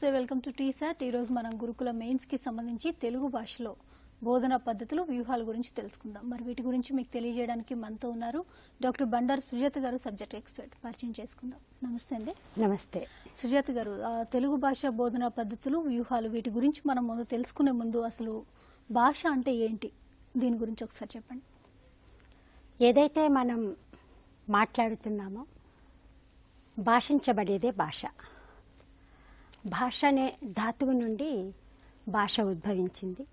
నమస్తే welcome to tea సాట్ ఈరోజు మనం గురుకుల మెయిన్స్ కి సంబంధించి తెలుగు భాషలో బోధనా పద్ధతులు వ్యూహాల గురించి తెలుసుకుందాం మరి వీటి గురించి మీకు తెలియజేయడానికి మనతో ఉన్నారు డాక్టర్ బండారు సుజాత గారు సబ్జెక్ట్ ఎక్స్పర్ట్ పరిచయం చేసుకుందాం నమస్తే అండి నమస్తే సుజాత గారు ఆ, తెలుగు భాష బోధనా పద్ధతులు వ్యూహాలు వీటి గురించి మనం ముందు తెలుసుకునే ముందు అసలు భాష అంటే ఏంటి దీని గురించి ఒకసారి చెప్పండి ఏదైతే మనం మాట్లాడుతున్నామో భాషించబడేదే భాష భాష అనే ధాతువు నుండి భాష ఉద్భవించింది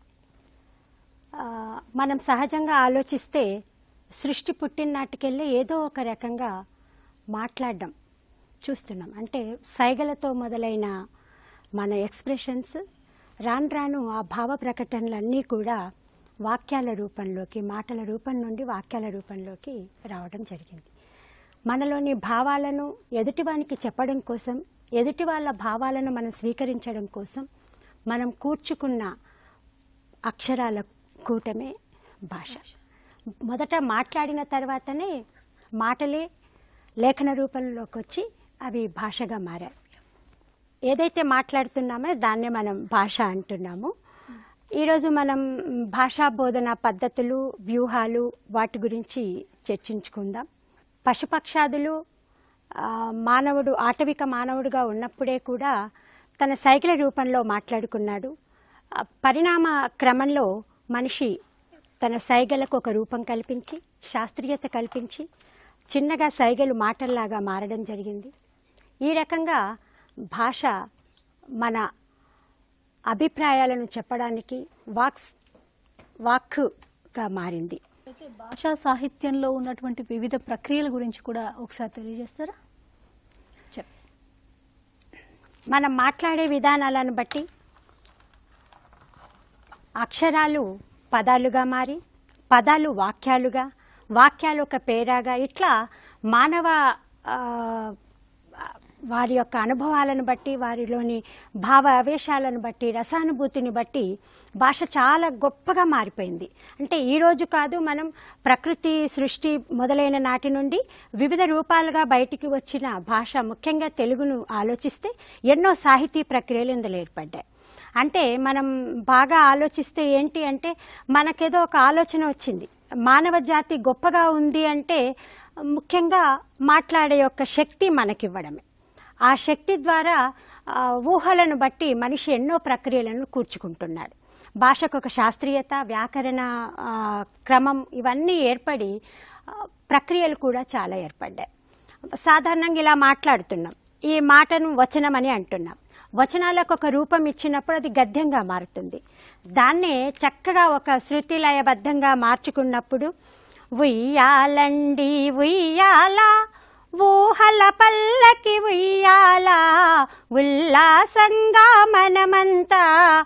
ఆ, మనం సహజంగా ఆలోచిస్తే సృష్టి పుట్టిన నాటికెళ్ళి ఏదో ఒక రకంగా మాట్లాడడం చూస్తున్నాం అంటే సైగలతో మొదలైన మన ఎక్స్ప్రెషన్స్ రాను రాను ఆ భావ ప్రకటనలన్నీ కూడా వాక్యాల రూపంలోకి మాటల రూపం నుండి వాక్యాల రూపంలోకి రావడం జరిగింది మనలోని భావాలను ఎదుటివానికి చెప్పడం కోసం ఎదుటి వాళ్ళ భావాలను మనం స్వీకరించడం కోసం మనం కూర్చుకున్న అక్షరాల కూటమే భాష మొదట మాట్లాడిన తర్వాతనే మాటలే లేఖన రూపంలోకి వచ్చి అవి భాషగా మారాయి ఏదైతే మాట్లాడుతున్నామో దాన్నే మనం భాష అంటున్నాము ఈరోజు మనం భాషా బోధన పద్ధతులు వ్యూహాలు వాటి గురించి చర్చించుకుందాం పశుపక్షాదులు ఆ, మానవుడు ఆటవిక మానవుడుగా ఉన్నప్పుడే కూడా తన సైకిల్ రూపంలో మాట్లాడుకున్నాడు ఆ, పరిణామ క్రమంలో మనిషి తన సైగలకు ఒక రూపం కల్పించి శాస్త్రీయత కల్పించి చిన్నగా సైగలు మాటల్లాగా మారడం జరిగింది ఈ రకంగా భాష మన అభిప్రాయాలను చెప్పడానికి వాక్స్ వాక్కుగా మారింది అయితే భాషా సాహిత్యంలో ఉన్నటువంటి వివిధ ప్రక్రియల గురించి కూడా ఒకసారి తెలియజేస్తారా చెప్ మనం మాట్లాడే విధానాలను బట్టి అక్షరాలు పదాలుగా మారి పదాలు వాక్యాలుగా వాక్యాలు ఒక పేరాగా ఇట్లా మానవ ఆ, వారి యొక్క అనుభవాలను బట్టి వారిలోని భావ ఆవేశాలను బట్టి రసానుభూతిని బట్టి భాష చాలా గొప్పగా మారిపోయింది అంటే ఈ రోజు కాదు మనం ప్రకృతి సృష్టి మొదలైన నాటి నుండి వివిధ రూపాలుగా బయటికి వచ్చిన భాష ముఖ్యంగా తెలుగును ఆలోచిస్తే ఎన్నో సాహితీ ప్రక్రియలు ఇందులో ఏర్పడ్డాయి అంటే మనం బాగా ఆలోచిస్తే ఏంటి అంటే మనకేదో ఒక ఆలోచన వచ్చింది మానవ జాతి గొప్పగా ఉంది అంటే ముఖ్యంగా మాట్లాడే యొక్క శక్తి మనకివ్వడమే ఆ శక్తి ద్వారా ఆ, ఊహలను బట్టి మనిషి ఎన్నో ప్రక్రియలను కూర్చుకుంటున్నాడు భాషకు ఒక శాస్త్రీయత వ్యాకరణ ఆ, క్రమం ఇవన్నీ ఏర్పడి ఆ, ప్రక్రియలు కూడా చాలా ఏర్పడ్డాయి సాధారణంగా ఇలా మాట్లాడుతున్నాం ఈ మాటను వచనం అని అంటున్నాం వచనాలకు ఒక రూపం ఇచ్చినప్పుడు అది గద్యంగా మారుతుంది దాన్నే చక్కగా ఒక శృతి లయబద్ధంగా మార్చుకున్నప్పుడు ఉయ్యాలండి ఉయ్యాల ఊహల పల్లకి ఉయ్యాల ఉల్లాసంగా మనమంతా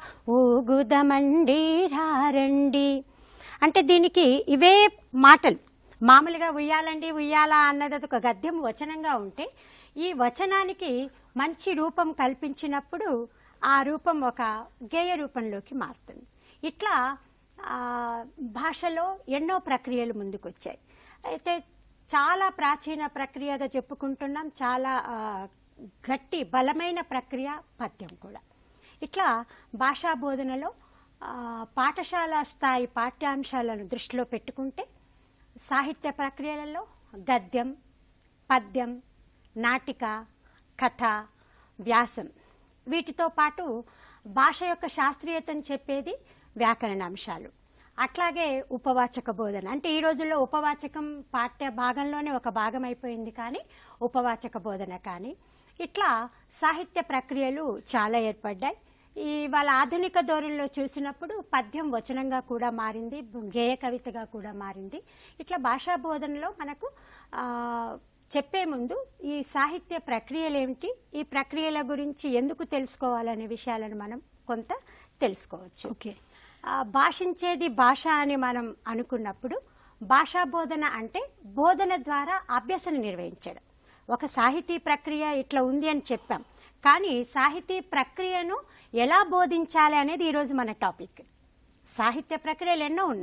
ఊగుదమండి రారండి అంటే దీనికి ఇవే మాటలు మామూలుగా ఉయ్యాలండి ఉయ్యాలా అన్నది ఒక గద్యం వచనంగా ఉంటే ఈ వచనానికి మంచి రూపం కల్పించినప్పుడు ఆ రూపం ఒక గేయ రూపంలోకి మారుతుంది ఇట్లా ఆ, భాషలో ఎన్నో ప్రక్రియలు ముందుకొచ్చాయి అయితే చాలా ప్రాచీన ప్రక్రియగా చెప్పుకుంటున్నాం చాలా ఆ, గట్టి బలమైన ప్రక్రియ పద్యం కూడా ఇట్లా భాషా బోధనలో ఆ, పాఠశాల స్థాయి పాఠ్యాంశాలను దృష్టిలో పెట్టుకుంటే సాహిత్య ప్రక్రియలలో గద్యం పద్యం నాటిక కథ వ్యాసం వీటితో పాటు భాష యొక్క శాస్త్రీయతను చెప్పేది వ్యాకరణ అంశాలు అట్లాగే ఉపవాచక బోధన అంటే ఈ రోజుల్లో ఉపవాచకం పాఠ్య భాగంలోనే ఒక భాగం అయిపోయింది కానీ ఉపవాచక బోధన కానీ ఇట్లా సాహిత్య ప్రక్రియలు చాలా ఏర్పడ్డాయి ఈ వాళ్ళ ఆధునిక ధోరణిలో చూసినప్పుడు పద్యం వచనంగా కూడా మారింది గేయ కవితగా కూడా మారింది ఇట్లా భాషా బోధనలో మనకు ఆ, చెప్పే ముందు ఈ సాహిత్య ప్రక్రియలు ఏమిటి ఈ ప్రక్రియల గురించి ఎందుకు తెలుసుకోవాలనే విషయాలను మనం కొంత తెలుసుకోవచ్చు ఓకే ఆ, భాషించేది భాష అని మనం అనుకున్నప్పుడు భాషా బోధన అంటే బోధన ద్వారా అభ్యసన నిర్వహించడం ఒక సాహితీ ప్రక్రియ ఇట్లా ఉంది అని చెప్పాం కానీ సాహితీ ప్రక్రియను ఎలా బోధించాలి అనేది ఈరోజు మన టాపిక్ సాహిత్య ప్రక్రియలు ఎన్నో ఉన్నాయి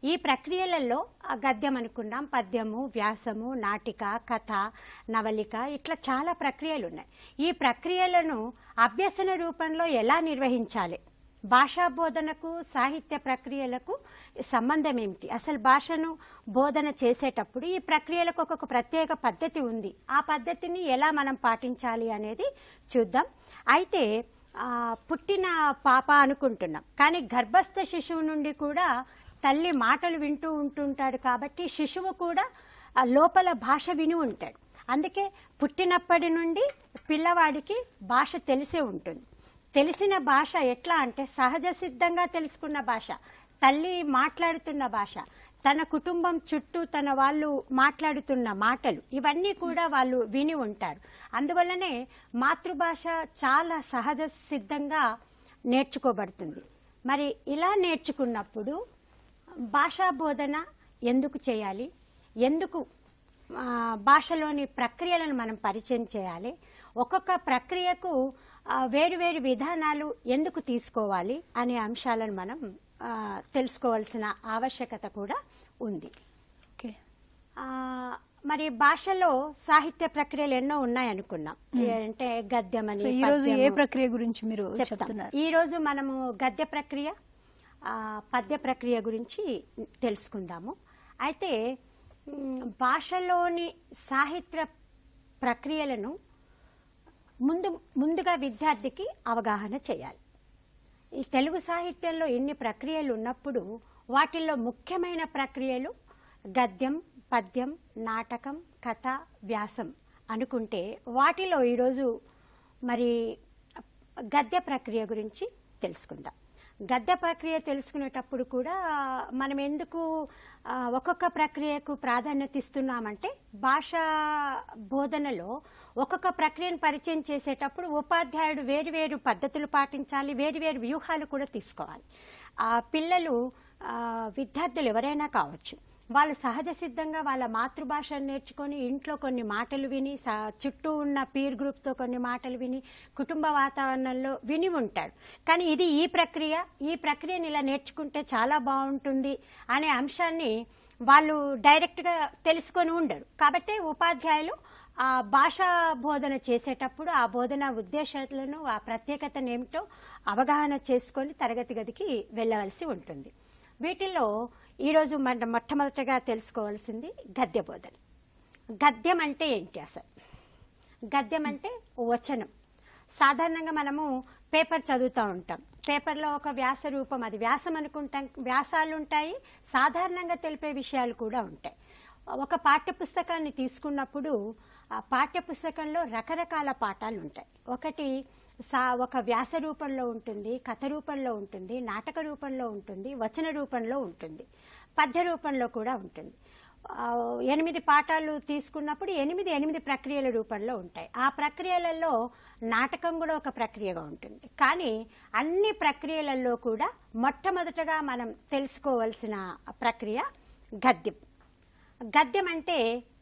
ఈ ప్రక్రియలలో ఆ గద్యం అనుకున్నాం పద్యము వ్యాసము నాటిక కథ నవలిక ఇట్లా చాలా ప్రక్రియలు ఉన్నాయి ఈ ప్రక్రియలను అభ్యసన రూపంలో ఎలా నిర్వహించాలి భాషా బోధనకు సాహిత్య ప్రక్రియలకు సంబంధం ఏమిటి అసలు భాషను బోధన చేసేటప్పుడు ఈ ప్రక్రియలకు ఒక్కొక్క ప్రత్యేక పద్ధతి ఉంది ఆ పద్ధతిని ఎలా మనం పాటించాలి అనేది చూద్దాం అయితే ఆ, పుట్టిన పాప అనుకుంటున్నాం కానీ గర్భస్థ శిశువు నుండి కూడా తల్లి మాటలు వింటూ ఉంటుంటాడు కాబట్టి శిశువు కూడా ఆ లోపల భాష విని ఉంటాడు అందుకే పుట్టినప్పటి నుండి పిల్లవాడికి భాష తెలిసే ఉంటుంది తెలిసిన భాష ఎట్లా అంటే సహజ సిద్ధంగా తెలుసుకున్న భాష తల్లి మాట్లాడుతున్న భాష తన కుటుంబం చుట్టూ తన వాళ్ళు మాట్లాడుతున్న మాటలు ఇవన్నీ కూడా వాళ్ళు విని ఉంటారు అందువల్లనే మాతృభాష చాలా సహజ సిద్ధంగా నేర్చుకోబడుతుంది మరి ఇలా నేర్చుకున్నప్పుడు భాషా బోధన ఎందుకు చేయాలి ఎందుకు ఆ, భాషలోని ప్రక్రియలను మనం పరిచయం చేయాలి ఒక్కొక్క ప్రక్రియకు ఆ, వేరు వేరు విధానాలు ఎందుకు తీసుకోవాలి అనే అంశాలను మనం ఆ, తెలుసుకోవాల్సిన ఆవశ్యకత కూడా ఉంది ఓకే ఆ, మరి భాషలో సాహిత్య ప్రక్రియలు ఎన్నో ఉన్నాయనుకున్నాం అంటే గద్యమని సో ఈ రోజు ఏ పద్యము. ప్రక్రియ గురించి మీరు చెప్తాం చెప్తున్నారు ఈ రోజు మనము గద్య ప్రక్రియ ఆ, పద్య ప్రక్రియ గురించి తెలుసుకుందాము అయితే మ్, భాషలోని సాహిత్య ప్రక్రియలను ముందు ముందుగా విద్యార్థికి అవగాహన చేయాలి ఈ తెలుగు సాహిత్యంలో ఇన్ని ప్రక్రియలు ఉన్నప్పుడు వాటిల్లో ముఖ్యమైన ప్రక్రియలు గద్యం పద్యం నాటకం కథ వ్యాసం అనుకుంటే వాటిలో ఈరోజు మరి గద్య ప్రక్రియ గురించి తెలుసుకుందాం గద్య ప్రక్రియ తెలుసుకునేటప్పుడు కూడా మనం ఎందుకు ఆ, ఒక్కొక్క ప్రక్రియకు ప్రాధాన్యత ఇస్తున్నామంటే భాషా బోధనలో ఒక్కొక్క ప్రక్రియను పరిచయం చేసేటప్పుడు ఉపాధ్యాయుడు వేరువేరు పద్ధతులు పాటించాలి వేరువేరు వ్యూహాలు కూడా తీసుకోవాలి ఆ పిల్లలు ఆ, విద్యార్థులు ఎవరైనా కావచ్చు వాళ్ళు సహజ సిద్ధంగా వాళ్ళ మాతృభాషను నేర్చుకొని ఇంట్లో కొన్ని మాటలు విని స- చుట్టూ ఉన్న పీర్ గ్రూప్తో కొన్ని మాటలు విని కుటుంబ వాతావరణంలో విని ఉంటాడు కానీ ఇది ఈ ప్రక్రియ ఈ ప్రక్రియను ఇలా నేర్చుకుంటే చాలా బాగుంటుంది అనే అంశాన్ని వాళ్ళు డైరెక్ట్గా తెలుసుకొని ఉండరు కాబట్టి ఉపాధ్యాయులు ఆ భాషా బోధన చేసేటప్పుడు ఆ బోధన ఉద్దేశాలను ఆ ప్రత్యేకతను ఏమిటో అవగాహన చేసుకొని తరగతి గదికి వెళ్ళవలసి ఉంటుంది వీటిల్లో ఈరోజు మన మొట్టమొదటగా తెలుసుకోవాల్సింది గద్య బోధన గద్యం అంటే ఏంటి అసలు గద్యం అంటే వచనం సాధారణంగా మనము పేపర్ చదువుతూ ఉంటాం పేపర్లో ఒక వ్యాస రూపం అది వ్యాసం అనుకుంటాం వ్యాసాలు ఉంటాయి సాధారణంగా తెలిపే విషయాలు కూడా ఉంటాయి ఒక పాఠ్య పుస్తకాన్ని తీసుకున్నప్పుడు ఆ పాఠ్య పుస్తకంలో రకరకాల పాఠాలు ఉంటాయి ఒకటి సా ఒక వ్యాస రూపంలో ఉంటుంది కథ రూపంలో ఉంటుంది నాటక రూపంలో ఉంటుంది వచన రూపంలో ఉంటుంది పద్య రూపంలో కూడా ఉంటుంది ఆ, ఎనిమిది పాఠాలు తీసుకున్నప్పుడు ఎనిమిది ఎనిమిది ప్రక్రియల రూపంలో ఉంటాయి ఆ ప్రక్రియలలో నాటకం కూడా ఒక ప్రక్రియగా ఉంటుంది కానీ అన్ని ప్రక్రియలలో కూడా మొట్టమొదటగా మనం తెలుసుకోవాల్సిన ప్రక్రియ గద్యం గద్యం అంటే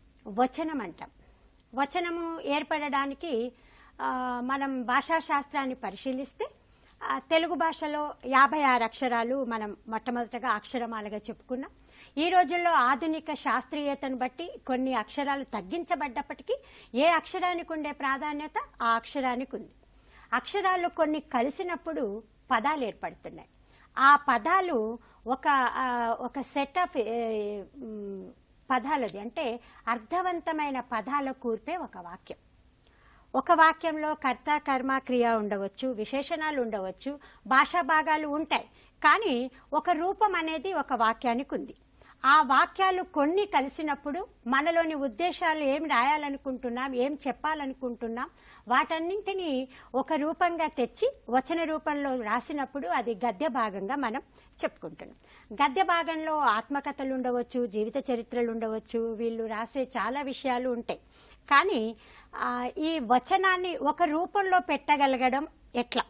వచనం అంటాం వచనము ఏర్పడడానికి ఆ, మనం భాషాశాస్త్రాన్ని పరిశీలిస్తే ఆ, తెలుగు భాషలో యాభై ఆరు అక్షరాలు మనం మొట్టమొదటగా అక్షరమాలగా చెప్పుకున్నాం ఈ రోజుల్లో ఆధునిక శాస్త్రీయతను బట్టి కొన్ని అక్షరాలు తగ్గించబడ్డప్పటికీ ఏ అక్షరానికి ఉండే ప్రాధాన్యత ఆ అక్షరానికి ఉంది అక్షరాలు కొన్ని కలిసినప్పుడు పదాలు ఏర్పడుతున్నాయి ఆ పదాలు ఒక ఆ, ఒక సెట్ ఆఫ్ పదాలది అంటే అర్థవంతమైన పదాల కూర్పే ఒక వాక్యం ఒక వాక్యంలో కర్త కర్మ క్రియ ఉండవచ్చు విశేషణాలు ఉండవచ్చు భాషా భాగాలు ఉంటాయి కానీ ఒక రూపం అనేది ఒక వాక్యానికి ఉంది ఆ వాక్యాలు కొన్ని కలిసినప్పుడు మనలోని ఉద్దేశాలు ఏం రాయాలనుకుంటున్నాం ఏం చెప్పాలనుకుంటున్నాం వాటన్నింటినీ ఒక రూపంగా తెచ్చి వచన రూపంలో రాసినప్పుడు అది గద్య భాగంగా మనం చెప్పుకుంటున్నాం గద్య భాగంలో ఆత్మకథలు ఉండవచ్చు జీవిత చరిత్రలు ఉండవచ్చు వీళ్ళు రాసే చాలా విషయాలు ఉంటాయి కానీ ఆ, ఈ వచనాన్ని ఒక రూపంలో పెట్టగలగడం ఎట్లా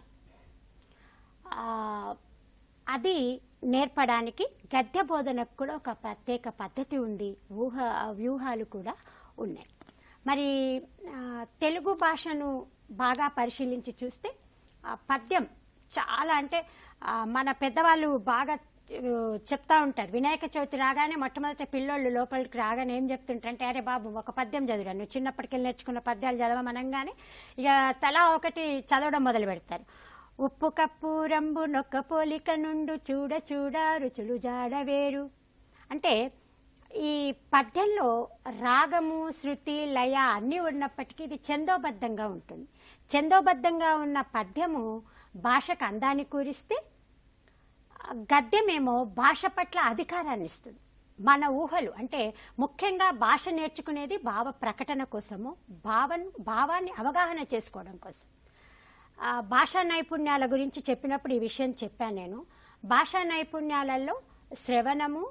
ఆ, అది నేర్పడానికి గద్య బోధనకు కూడా ఒక ప్రత్యేక పద్ధతి ఉంది ఊహ వ్యూహాలు కూడా ఉన్నాయి మరి ఆ, తెలుగు భాషను బాగా పరిశీలించి చూస్తే ఆ, పద్యం చాలా అంటే ఆ, మన పెద్దవాళ్ళు బాగా ఆ, చెప్తా ఉంటారు వినాయక చవితి రాగానే మొట్టమొదటి పిల్లోళ్ళు లోపలికి రాగానే ఏం చెప్తుంటారు అంటే అరే బాబు ఒక పద్యం చదివాను నువ్వు చిన్నప్పటికెళ్ళి నేర్చుకున్న పద్యాలు చదవమనగానే ఇక తలా ఒకటి చదవడం మొదలు పెడతారు ఉప్పు కప్పు రంబు నొక్క పోలిక నుండు చూడ చూడ రుచులు జాడ వేరు అంటే ఈ పద్యంలో రాగము శృతి లయ అన్నీ ఉన్నప్పటికీ ఇది చందోబద్ధంగా ఉంటుంది చందోబద్ధంగా ఉన్న పద్యము భాషకు అందాన్ని కూరిస్తే గద్యమేమో భాష పట్ల అధికారాన్ని ఇస్తుంది మన ఊహలు అంటే ముఖ్యంగా భాష నేర్చుకునేది భావ ప్రకటన కోసము భావన్ భావాన్ని అవగాహన చేసుకోవడం కోసం ఆ, భాషా నైపుణ్యాల గురించి చెప్పినప్పుడు ఈ విషయం చెప్పాను నేను భాషా నైపుణ్యాలలో శ్రవణము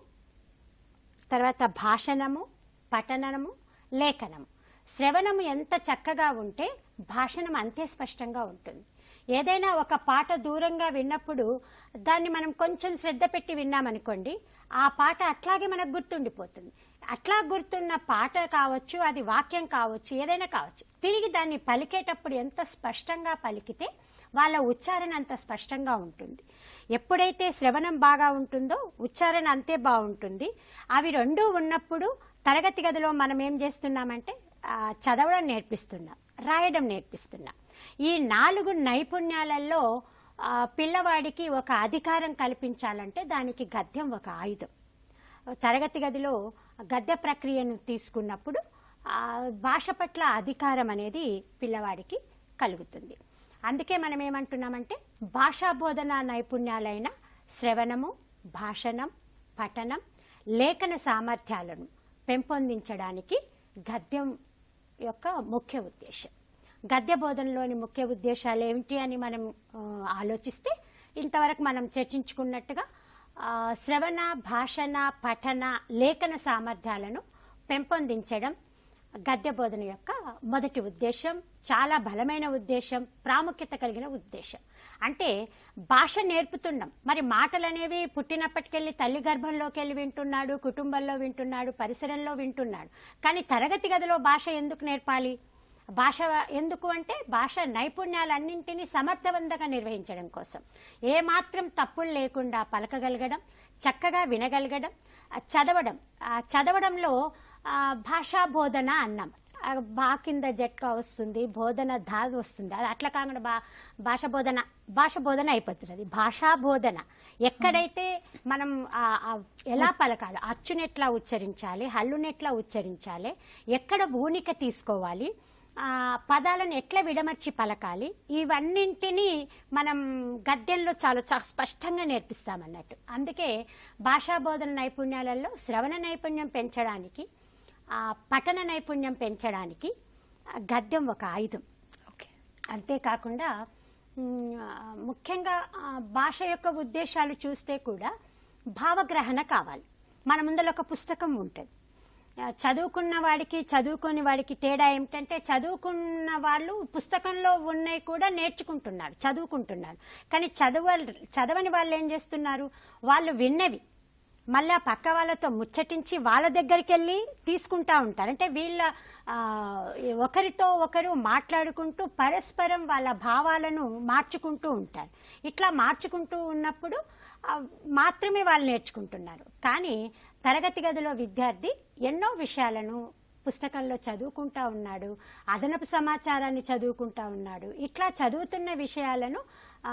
తర్వాత భాషణము పఠనము లేఖనము శ్రవణము ఎంత చక్కగా ఉంటే భాషణం అంతే స్పష్టంగా ఉంటుంది ఏదైనా ఒక పాట దూరంగా విన్నప్పుడు దాన్ని మనం కొంచెం శ్రద్ధ పెట్టి విన్నామనుకోండి ఆ పాట అట్లాగే మనకు గుర్తుండిపోతుంది అట్లా గుర్తున్న పాట కావచ్చు అది వాక్యం కావచ్చు ఏదైనా కావచ్చు తిరిగి దాన్ని పలికేటప్పుడు ఎంత స్పష్టంగా పలికితే వాళ్ళ ఉచ్చారణ అంత స్పష్టంగా ఉంటుంది ఎప్పుడైతే శ్రవణం బాగా ఉంటుందో ఉచ్చారణ అంతే బాగుంటుంది అవి రెండూ ఉన్నప్పుడు తరగతి గదిలో మనం ఏం చేస్తున్నామంటే ఆ, చదవడం నేర్పిస్తున్నాం రాయడం నేర్పిస్తున్నాం ఈ నాలుగు నైపుణ్యాలలో ఆ, పిల్లవాడికి ఒక అధికారం కల్పించాలంటే దానికి గద్యం ఒక ఆయుధం తరగతి గదిలో గద్య ప్రక్రియను తీసుకున్నప్పుడు ఆ భాష పట్ల అధికారం అనేది పిల్లవాడికి కలుగుతుంది అందుకే మనం ఏమంటున్నామంటే భాషా బోధన నైపుణ్యాలైన శ్రవణము భాషణం పఠనం లేఖన సామర్థ్యాలను పెంపొందించడానికి గద్యం యొక్క ముఖ్య ఉద్దేశం గద్య బోధనలోని ముఖ్య ఉద్దేశాలు ఏమిటి అని మనం ఆ, ఆలోచిస్తే ఇంతవరకు మనం చర్చించుకున్నట్టుగా ఆ, శ్రవణ భాషణ పఠన లేఖన సామర్థ్యాలను పెంపొందించడం గద్య బోధన యొక్క మొదటి ఉద్దేశం చాలా బలమైన ఉద్దేశం ప్రాముఖ్యత కలిగిన ఉద్దేశం అంటే భాష నేర్పుతున్నాం మరి మాటలు అనేవి పుట్టినప్పటికెళ్ళి తల్లి గర్భంలోకి వెళ్ళి వింటున్నాడు కుటుంబంలో వింటున్నాడు పరిసరంలో వింటున్నాడు కానీ తరగతి గదిలో భాష ఎందుకు నేర్పాలి భాష ఎందుకు అంటే భాష నైపుణ్యాలన్నింటినీ సమర్థవంతంగా నిర్వహించడం కోసం ఏ మాత్రం తప్పులు లేకుండా పలకగలగడం చక్కగా వినగలగడం ఆ చదవడం ఆ చదవడంలో ఆ, భాషా బోధన అన్నాం ఆ, బా కింద జట్కా వస్తుంది బోధన ధా వస్తుంది అది అట్లా కాకుండా బా భాష బోధన భాష బోధన అయిపోతుంది అది భాషా బోధన ఎక్కడైతే మనం ఆ, ఆ, ఎలా పలకాలి అచ్చుని ఎట్లా ఉచ్చరించాలి హల్లుని ఎట్లా ఉచ్చరించాలి ఎక్కడ భూనిక తీసుకోవాలి ఆ పదాలను ఎట్లా విడమర్చి పలకాలి ఇవన్నింటినీ మనం గద్యంలో చాలా చా- స్పష్టంగా నేర్పిస్తామన్నట్టు అందుకే భాషా బోధన నైపుణ్యాలలో శ్రవణ నైపుణ్యం పెంచడానికి ఆ పఠన నైపుణ్యం పెంచడానికి ఆ, గద్యం ఒక ఆయుధం ఓకే అంతేకాకుండా మ్, ఆ, ముఖ్యంగా ఆ, భాష యొక్క ఉద్దేశాలు చూస్తే కూడా భావగ్రహణ కావాలి మన ముందర ఒక పుస్తకం ఉంటుంది ఆ, చదువుకున్న వాడికి చదువుకోని వాడికి తేడా ఏమిటంటే చదువుకున్న వాళ్ళు పుస్తకంలో ఉన్నవి కూడా నేర్చుకుంటున్నారు చదువుకుంటున్నారు కానీ చదువ చదవని వాళ్ళు ఏం చేస్తున్నారు వాళ్ళు విన్నవి మళ్ళీ ఆ పక్క వాళ్ళతో ముచ్చటించి వాళ్ళ దగ్గరికి వెళ్ళి తీసుకుంటా ఉంటారు అంటే వీళ్ళ ఆ, ఒకరితో ఒకరు మాట్లాడుకుంటూ పరస్పరం వాళ్ళ భావాలను మార్చుకుంటూ ఉంటారు ఇట్లా మార్చుకుంటూ ఉన్నప్పుడు ఆ, మాత్రమే వాళ్ళు నేర్చుకుంటున్నారు కానీ తరగతి గదిలో విద్యార్థి ఎన్నో విషయాలను పుస్తకంలో చదువుకుంటా ఉన్నాడు అదనపు సమాచారాన్ని చదువుకుంటా ఉన్నాడు ఇట్లా చదువుతున్న విషయాలను ఆ,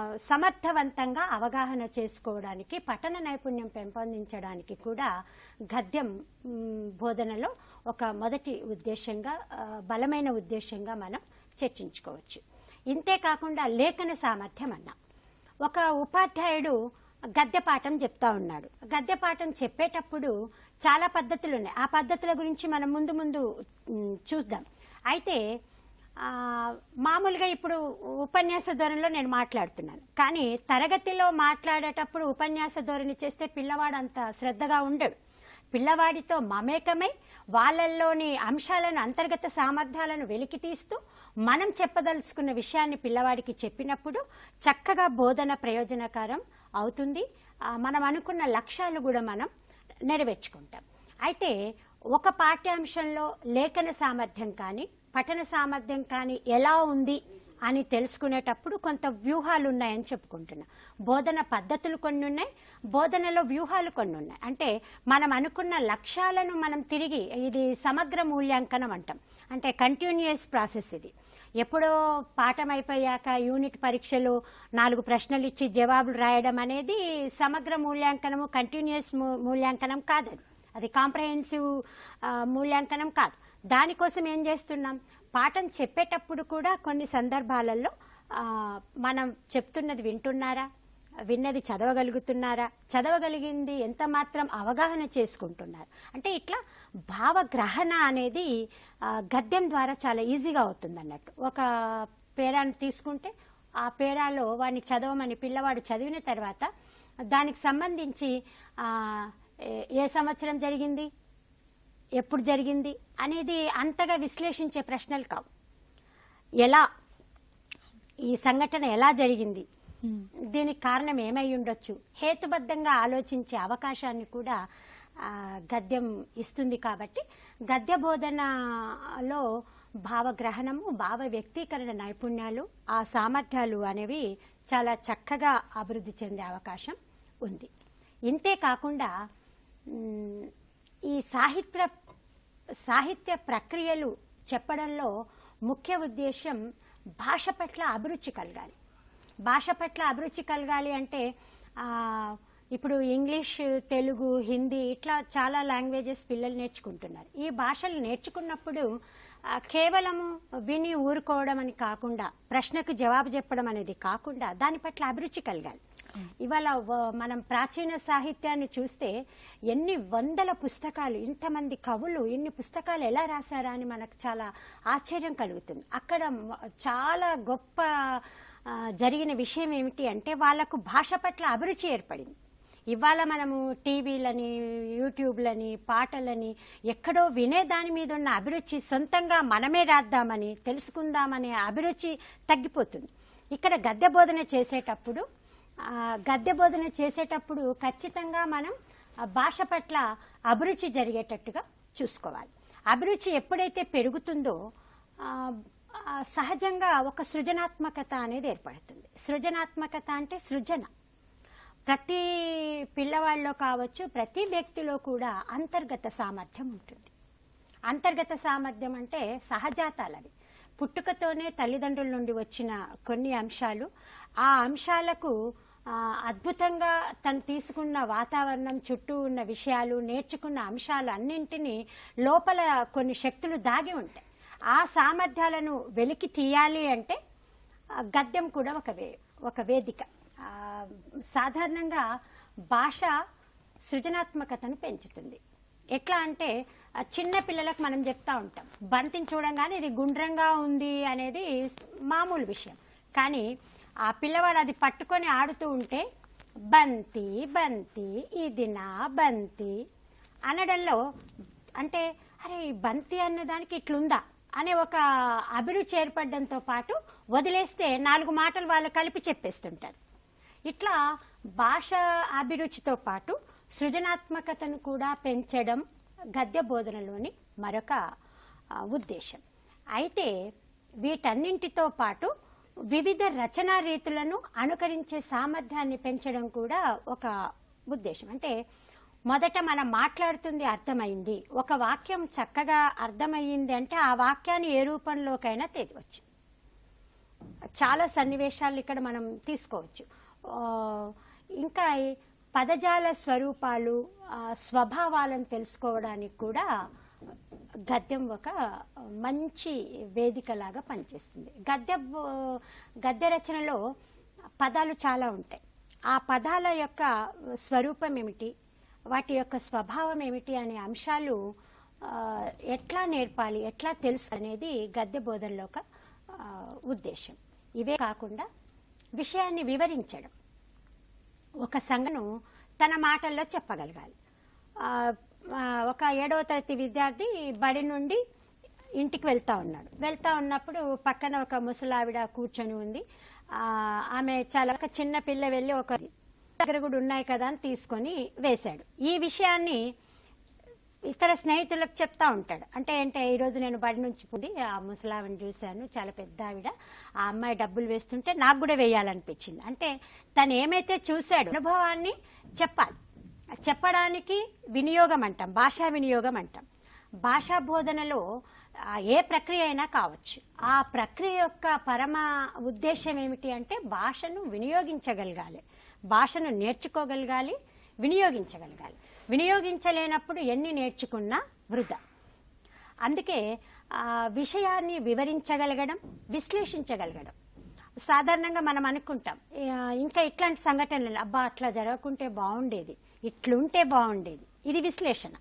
సమర్థవంతంగా అవగాహన చేసుకోవడానికి పఠన నైపుణ్యం పెంపొందించడానికి కూడా గద్యం మ్, బోధనలో ఒక మొదటి ఉద్దేశంగా ఆ, బలమైన ఉద్దేశంగా మనం చర్చించుకోవచ్చు ఇంతే కాకుండా లేఖన సామర్థ్యం అన్నాం ఒక ఉపాధ్యాయుడు గద్య పాఠం చెప్తా ఉన్నాడు గద్య పాఠం చెప్పేటప్పుడు చాలా పద్ధతులు ఉన్నాయి ఆ పద్ధతుల గురించి మనం ముందు ముందు మ్, చూద్దాం అయితే ఆ, మామూలుగా ఇప్పుడు ఉపన్యాస ధోరణిలో నేను మాట్లాడుతున్నాను కానీ తరగతిలో మాట్లాడేటప్పుడు ఉపన్యాస ధోరణి చేస్తే పిల్లవాడు అంత శ్రద్ధగా ఉండడు పిల్లవాడితో మమేకమై వాళ్ళల్లోని అంశాలను అంతర్గత సామర్థ్యాలను వెలికి తీస్తూ మనం చెప్పదలుచుకున్న విషయాన్ని పిల్లవాడికి చెప్పినప్పుడు చక్కగా బోధన ప్రయోజనకరం అవుతుంది ఆ, మనం అనుకున్న లక్ష్యాలు కూడా మనం నెరవేర్చుకుంటాం అయితే ఒక పాఠ్యాంశంలో లేఖన సామర్థ్యం కానీ పఠన సామర్థ్యం కానీ ఎలా ఉంది అని తెలుసుకునేటప్పుడు కొంత వ్యూహాలు ఉన్నాయని చెప్పుకుంటున్నా బోధన పద్ధతులు కొన్ని ఉన్నాయి బోధనలో వ్యూహాలు కొన్ని ఉన్నాయి అంటే మనం అనుకున్న లక్ష్యాలను మనం తిరిగి ఇది సమగ్ర మూల్యాంకనం అంటాం అంటే కంటిన్యూస్ ప్రాసెస్ ఇది ఎప్పుడో పాఠం అయిపోయాక యూనిట్ పరీక్షలు నాలుగు ప్రశ్నలు ఇచ్చి జవాబులు రాయడం అనేది సమగ్ర మూల్యాంకనము కంటిన్యూస్ మూల్యాంకనం కాదు అది అది కాంప్రహెన్సివ్ మూల్యాంకనం కాదు దానికోసం ఏం చేస్తున్నాం పాఠం చెప్పేటప్పుడు కూడా కొన్ని సందర్భాలలో ఆ, మనం చెప్తున్నది వింటున్నారా విన్నది చదవగలుగుతున్నారా చదవగలిగింది ఎంత మాత్రం అవగాహన చేసుకుంటున్నారు అంటే ఇట్లా భావగ్రహణ అనేది ఆ, గద్యం ద్వారా చాలా ఈజీగా అవుతుంది అన్నట్టు ఒక పేరాన్ని తీసుకుంటే ఆ పేరాలో వాడిని చదవమని పిల్లవాడు చదివిన తర్వాత దానికి సంబంధించి ఆ, ఏ- ఏ సంవత్సరం జరిగింది ఎప్పుడు జరిగింది అనేది అంతగా విశ్లేషించే ప్రశ్నలు కావు ఎలా ఈ సంఘటన ఎలా జరిగింది దీనికి కారణం ఏమై ఉండొచ్చు హేతుబద్ధంగా ఆలోచించే అవకాశాన్ని కూడా ఆ, గద్యం ఇస్తుంది కాబట్టి గద్య బోధనలో భావగ్రహణము భావ వ్యక్తీకరణ నైపుణ్యాలు ఆ సామర్థ్యాలు అనేవి చాలా చక్కగా అభివృద్ధి చెందే అవకాశం ఉంది ఇంతే కాకుండా మ్, ఈ సాహిత్య సాహిత్య ప్రక్రియలు చెప్పడంలో ముఖ్య ఉద్దేశం భాష పట్ల అభిరుచి కలగాలి భాష పట్ల అభిరుచి కలగాలి అంటే ఆ, ఇప్పుడు ఇంగ్లీష్ తెలుగు హిందీ ఇట్లా చాలా లాంగ్వేజెస్ పిల్లలు నేర్చుకుంటున్నారు ఈ భాషలు నేర్చుకున్నప్పుడు ఆ, కేవలము విని ఊరుకోవడం అని కాకుండా ప్రశ్నకు జవాబు చెప్పడం అనేది కాకుండా దాని పట్ల అభిరుచి కలగాలి ఇవాళ వ- మనం ప్రాచీన సాహిత్యాన్ని చూస్తే ఎన్ని వందల పుస్తకాలు ఇంతమంది కవులు ఇన్ని పుస్తకాలు ఎలా రాశారా అని మనకు చాలా ఆశ్చర్యం కలుగుతుంది అక్కడ మ- చాలా గొప్ప ఆ, జరిగిన విషయం ఏమిటి అంటే వాళ్ళకు భాష పట్ల అభిరుచి ఏర్పడింది ఇవాళ మనము టీవీలని యూట్యూబ్లని పాటలని ఎక్కడో వినే దాని మీద ఉన్న అభిరుచి సొంతంగా మనమే రాద్దామని తెలుసుకుందామనే అభిరుచి తగ్గిపోతుంది ఇక్కడ గద్య బోధన చేసేటప్పుడు ఆ, గద్య బోధన చేసేటప్పుడు ఖచ్చితంగా మనం ఆ భాష పట్ల అభిరుచి జరిగేటట్టుగా చూసుకోవాలి అభిరుచి ఎప్పుడైతే పెరుగుతుందో ఆ, ఆ, సహజంగా ఒక సృజనాత్మకత అనేది ఏర్పడుతుంది సృజనాత్మకత అంటే సృజన ప్రతి పిల్లవాళ్ళలో కావచ్చు ప్రతి వ్యక్తిలో కూడా అంతర్గత సామర్థ్యం ఉంటుంది అంతర్గత సామర్థ్యం అంటే సహజాతాలవి పుట్టుకతోనే తల్లిదండ్రుల నుండి వచ్చిన కొన్ని అంశాలు ఆ అంశాలకు ఆ, అద్భుతంగా తను తీసుకున్న వాతావరణం చుట్టూ ఉన్న విషయాలు నేర్చుకున్న అంశాలు అన్నింటినీ లోపల కొన్ని శక్తులు దాగి ఉంటాయి ఆ సామర్థ్యాలను వెలికి తీయాలి అంటే ఆ, గద్యం కూడా ఒక వే ఒక వేదిక ఆ, సాధారణంగా భాష సృజనాత్మకతను పెంచుతుంది ఎట్లా అంటే ఆ, చిన్న పిల్లలకు మనం చెప్తా ఉంటాం బంతిని చూడంగానే ఇది గుండ్రంగా ఉంది అనేది మామూలు విషయం కానీ ఆ పిల్లవాడు అది పట్టుకొని ఆడుతూ ఉంటే బంతి బంతి ఇది నా బంతి అనడంలో అంటే అరే ఈ బంతి అన్న దానికి ఇట్లుందా అనే ఒక అభిరుచి ఏర్పడడంతో పాటు వదిలేస్తే నాలుగు మాటలు వాళ్ళు కలిపి చెప్పేస్తుంటారు ఇట్లా భాష అభిరుచితో పాటు సృజనాత్మకతను కూడా పెంచడం గద్య బోధనలోని మరొక ఆ, ఉద్దేశం అయితే వీటన్నింటితో పాటు వివిధ రచనా రీతులను అనుకరించే సామర్థ్యాన్ని పెంచడం కూడా ఒక ఉద్దేశం అంటే మొదట మనం మాట్లాడుతుంది అర్థమైంది ఒక వాక్యం చక్కగా అర్థమయ్యింది అంటే ఆ వాక్యాన్ని ఏ రూపంలోకైనా తెదవచ్చు చాలా సన్నివేశాలు ఇక్కడ మనం తీసుకోవచ్చు ఆ, ఇంకా ఈ పదజాల స్వరూపాలు ఆ, స్వభావాలను తెలుసుకోవడానికి కూడా గద్యం ఒక మంచి వేదికలాగా పనిచేస్తుంది గద్య బో- గద్య రచనలో పదాలు చాలా ఉంటాయి ఆ పదాల యొక్క స్వరూపం ఏమిటి వాటి యొక్క స్వభావం ఏమిటి అనే అంశాలు ఆ, ఎట్లా నేర్పాలి ఎట్లా తెలుసు అనేది గద్య బోధనలో ఒక ఆ, ఉద్దేశం ఇవే కాకుండా విషయాన్ని వివరించడం ఒక సంఘను తన మాటల్లో చెప్పగలగాలి ఆ, ఆ, ఒక ఏడవ తరగతి విద్యార్థి బడి నుండి ఇంటికి వెళ్తా ఉన్నాడు వెళ్తా ఉన్నప్పుడు పక్కన ఒక ముసలావిడ కూర్చొని ఉంది ఆ, ఆమె చాలా ఒక చిన్న పిల్ల వెళ్ళి ఒక దగ్గర కూడా ఉన్నాయి కదా అని తీసుకొని వేశాడు ఈ విషయాన్ని ఇతర స్నేహితులకు చెప్తా ఉంటాడు అంటే అంటే ఈ రోజు నేను బడి నుంచి పోయి ఆ ముసలావిని చూశాను చాలా పెద్ద ఆవిడ ఆ అమ్మాయి డబ్బులు వేస్తుంటే నాకు కూడా వేయాలనిపించింది అంటే తను ఏమైతే చూశాడు అనుభవాన్ని చెప్పాలి చెప్పడానికి వినియోగం అంటాం భాషా వినియోగం అంటాం భాషా బోధనలో ఆ, ఏ ప్రక్రియ అయినా కావచ్చు ఆ ప్రక్రియ యొక్క పరమ ఉద్దేశం ఏమిటి అంటే భాషను వినియోగించగలగాలి భాషను నేర్చుకోగలగాలి వినియోగించగలగాలి వినియోగించలేనప్పుడు ఎన్ని నేర్చుకున్నా వృధా అందుకే ఆ విషయాన్ని వివరించగలగడం విశ్లేషించగలగడం సాధారణంగా మనం అనుకుంటాం ఆ, ఇంకా ఇట్లాంటి సంఘటనలు అబ్బా అట్లా జరగకుంటే బాగుండేది ఇట్లుంటే బాగుండేది ఇది విశ్లేషణ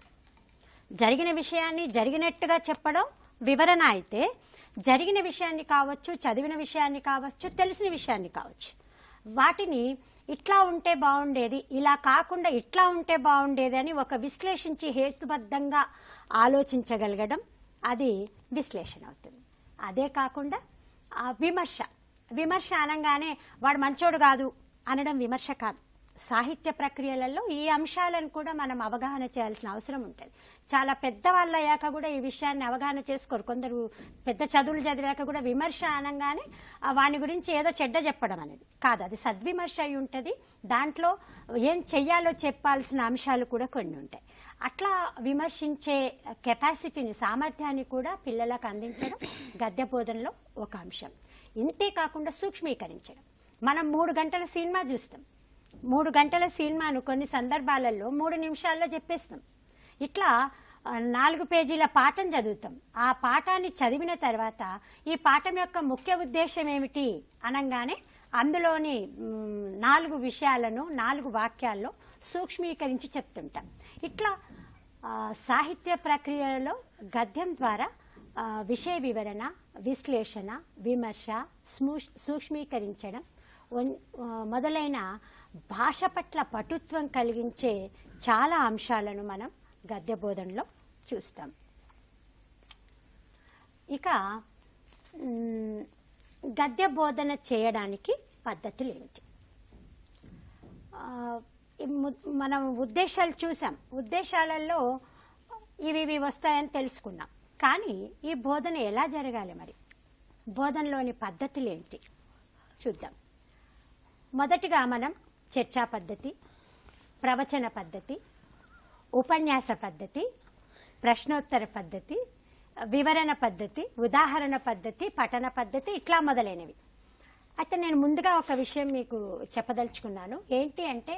జరిగిన విషయాన్ని జరిగినట్టుగా చెప్పడం వివరణ అయితే జరిగిన విషయాన్ని కావచ్చు చదివిన విషయాన్ని కావచ్చు తెలిసిన విషయాన్ని కావచ్చు వాటిని ఇట్లా ఉంటే బాగుండేది ఇలా కాకుండా ఇట్లా ఉంటే బాగుండేది అని ఒక విశ్లేషించి హేతుబద్ధంగా ఆలోచించగలగడం అది విశ్లేషణ అవుతుంది అదే కాకుండా ఆ విమర్శ విమర్శ అనగానే వాడు మంచోడు కాదు అనడం విమర్శ కాదు సాహిత్య ప్రక్రియలలో ఈ అంశాలను కూడా మనం అవగాహన చేయాల్సిన అవసరం ఉంటుంది చాలా పెద్దవాళ్ళు అయ్యాక కూడా ఈ విషయాన్ని అవగాహన చేసుకోరు కొందరు పెద్ద చదువులు చదివాక కూడా విమర్శ అనగానే ఆ వాని గురించి ఏదో చెడ్డ చెప్పడం అనేది కాదు అది సద్విమర్శ అయి ఉంటుంది దాంట్లో ఏం చెయ్యాలో చెప్పాల్సిన అంశాలు కూడా కొన్ని ఉంటాయి అట్లా విమర్శించే కెపాసిటీని సామర్థ్యాన్ని కూడా పిల్లలకు అందించడం గద్య బోధనలో ఒక అంశం ఇంతే కాకుండా సూక్ష్మీకరించడం మనం మూడు గంటల సినిమా చూస్తాం మూడు గంటల సినిమాను కొన్ని సందర్భాలలో మూడు నిమిషాల్లో చెప్పేస్తాం ఇట్లా ఆ, నాలుగు పేజీల పాఠం చదువుతాం ఆ పాఠాన్ని చదివిన తర్వాత ఈ పాఠం యొక్క ముఖ్య ఉద్దేశం ఏమిటి అనగానే అందులోని మ్, నాలుగు విషయాలను నాలుగు వాక్యాల్లో సూక్ష్మీకరించి చెప్తుంటాం ఇట్లా ఆ, సాహిత్య ప్రక్రియలో గద్యం ద్వారా ఆ, విషయ వివరణ విశ్లేషణ విమర్శ స్మూ- సూక్ష్మీకరించడం ఉన్- ఆ, మొదలైన భాష పట్ల పటుత్వం కలిగించే చాలా అంశాలను మనం గద్య బోధనలో చూస్తాం ఇక మ్, గద్య బోధన చేయడానికి పద్ధతులు ఏమిటి ఆ, ఈ ము- మనం ఉద్దేశాలు చూసాం ఉద్దేశాలలో ఇవి ఇవి వస్తాయని తెలుసుకున్నాం కానీ ఈ బోధన ఎలా జరగాలి మరి బోధనలోని పద్ధతులు ఏంటి చూద్దాం మొదటిగా మనం చర్చా పద్ధతి ప్రవచన పద్ధతి ఉపన్యాస పద్ధతి ప్రశ్నోత్తర పద్ధతి వివరణ పద్ధతి ఉదాహరణ పద్ధతి పఠన పద్ధతి ఇట్లా మొదలైనవి అయితే నేను ముందుగా ఒక విషయం మీకు చెప్పదలుచుకున్నాను ఏంటి అంటే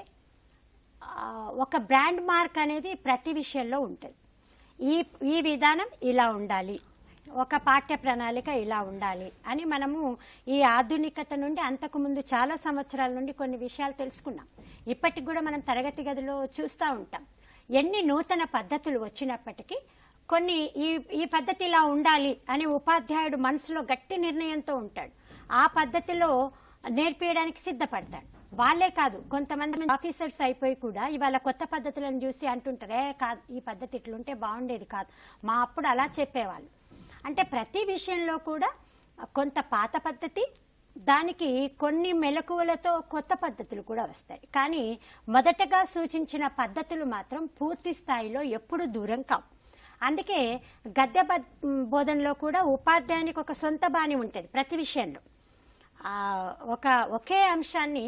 ఆ, ఒక బ్రాండ్ మార్క్ అనేది ప్రతి విషయంలో ఉంటుంది ఈ ఈ విధానం ఇలా ఉండాలి ఒక పాఠ్య ప్రణాళిక ఇలా ఉండాలి అని మనము ఈ ఆధునికత నుండి అంతకుముందు చాలా సంవత్సరాల నుండి కొన్ని విషయాలు తెలుసుకున్నాం ఇప్పటికి కూడా మనం తరగతి గదిలో చూస్తూ ఉంటాం ఎన్ని నూతన పద్ధతులు వచ్చినప్పటికీ కొన్ని ఈ ఈ పద్ధతి ఇలా ఉండాలి అని ఉపాధ్యాయుడు మనసులో గట్టి నిర్ణయంతో ఉంటాడు ఆ పద్ధతిలో నేర్పించడానికి సిద్ధపడతాడు వాళ్ళే కాదు కొంతమంది ఆఫీసర్స్ అయిపోయి కూడా ఇవాళ కొత్త పద్ధతులను చూసి అంటుంటారు ఏ కాదు ఈ పద్ధతి ఇట్లుంటే బాగుండేది కాదు మా అప్పుడు అలా చెప్పేవాళ్ళు అంటే ప్రతి విషయంలో కూడా కొంత పాత పద్ధతి దానికి కొన్ని మెలకువలతో కొత్త పద్ధతులు కూడా వస్తాయి కానీ మొదటగా సూచించిన పద్ధతులు మాత్రం పూర్తి స్థాయిలో ఎప్పుడు దూరం కావు అందుకే గద్య బ- బోధనలో కూడా ఉపాధ్యాయునికి ఒక సొంత బాణి ఉంటుంది ప్రతి విషయంలో ఆ, ఒక ఒకే అంశాన్ని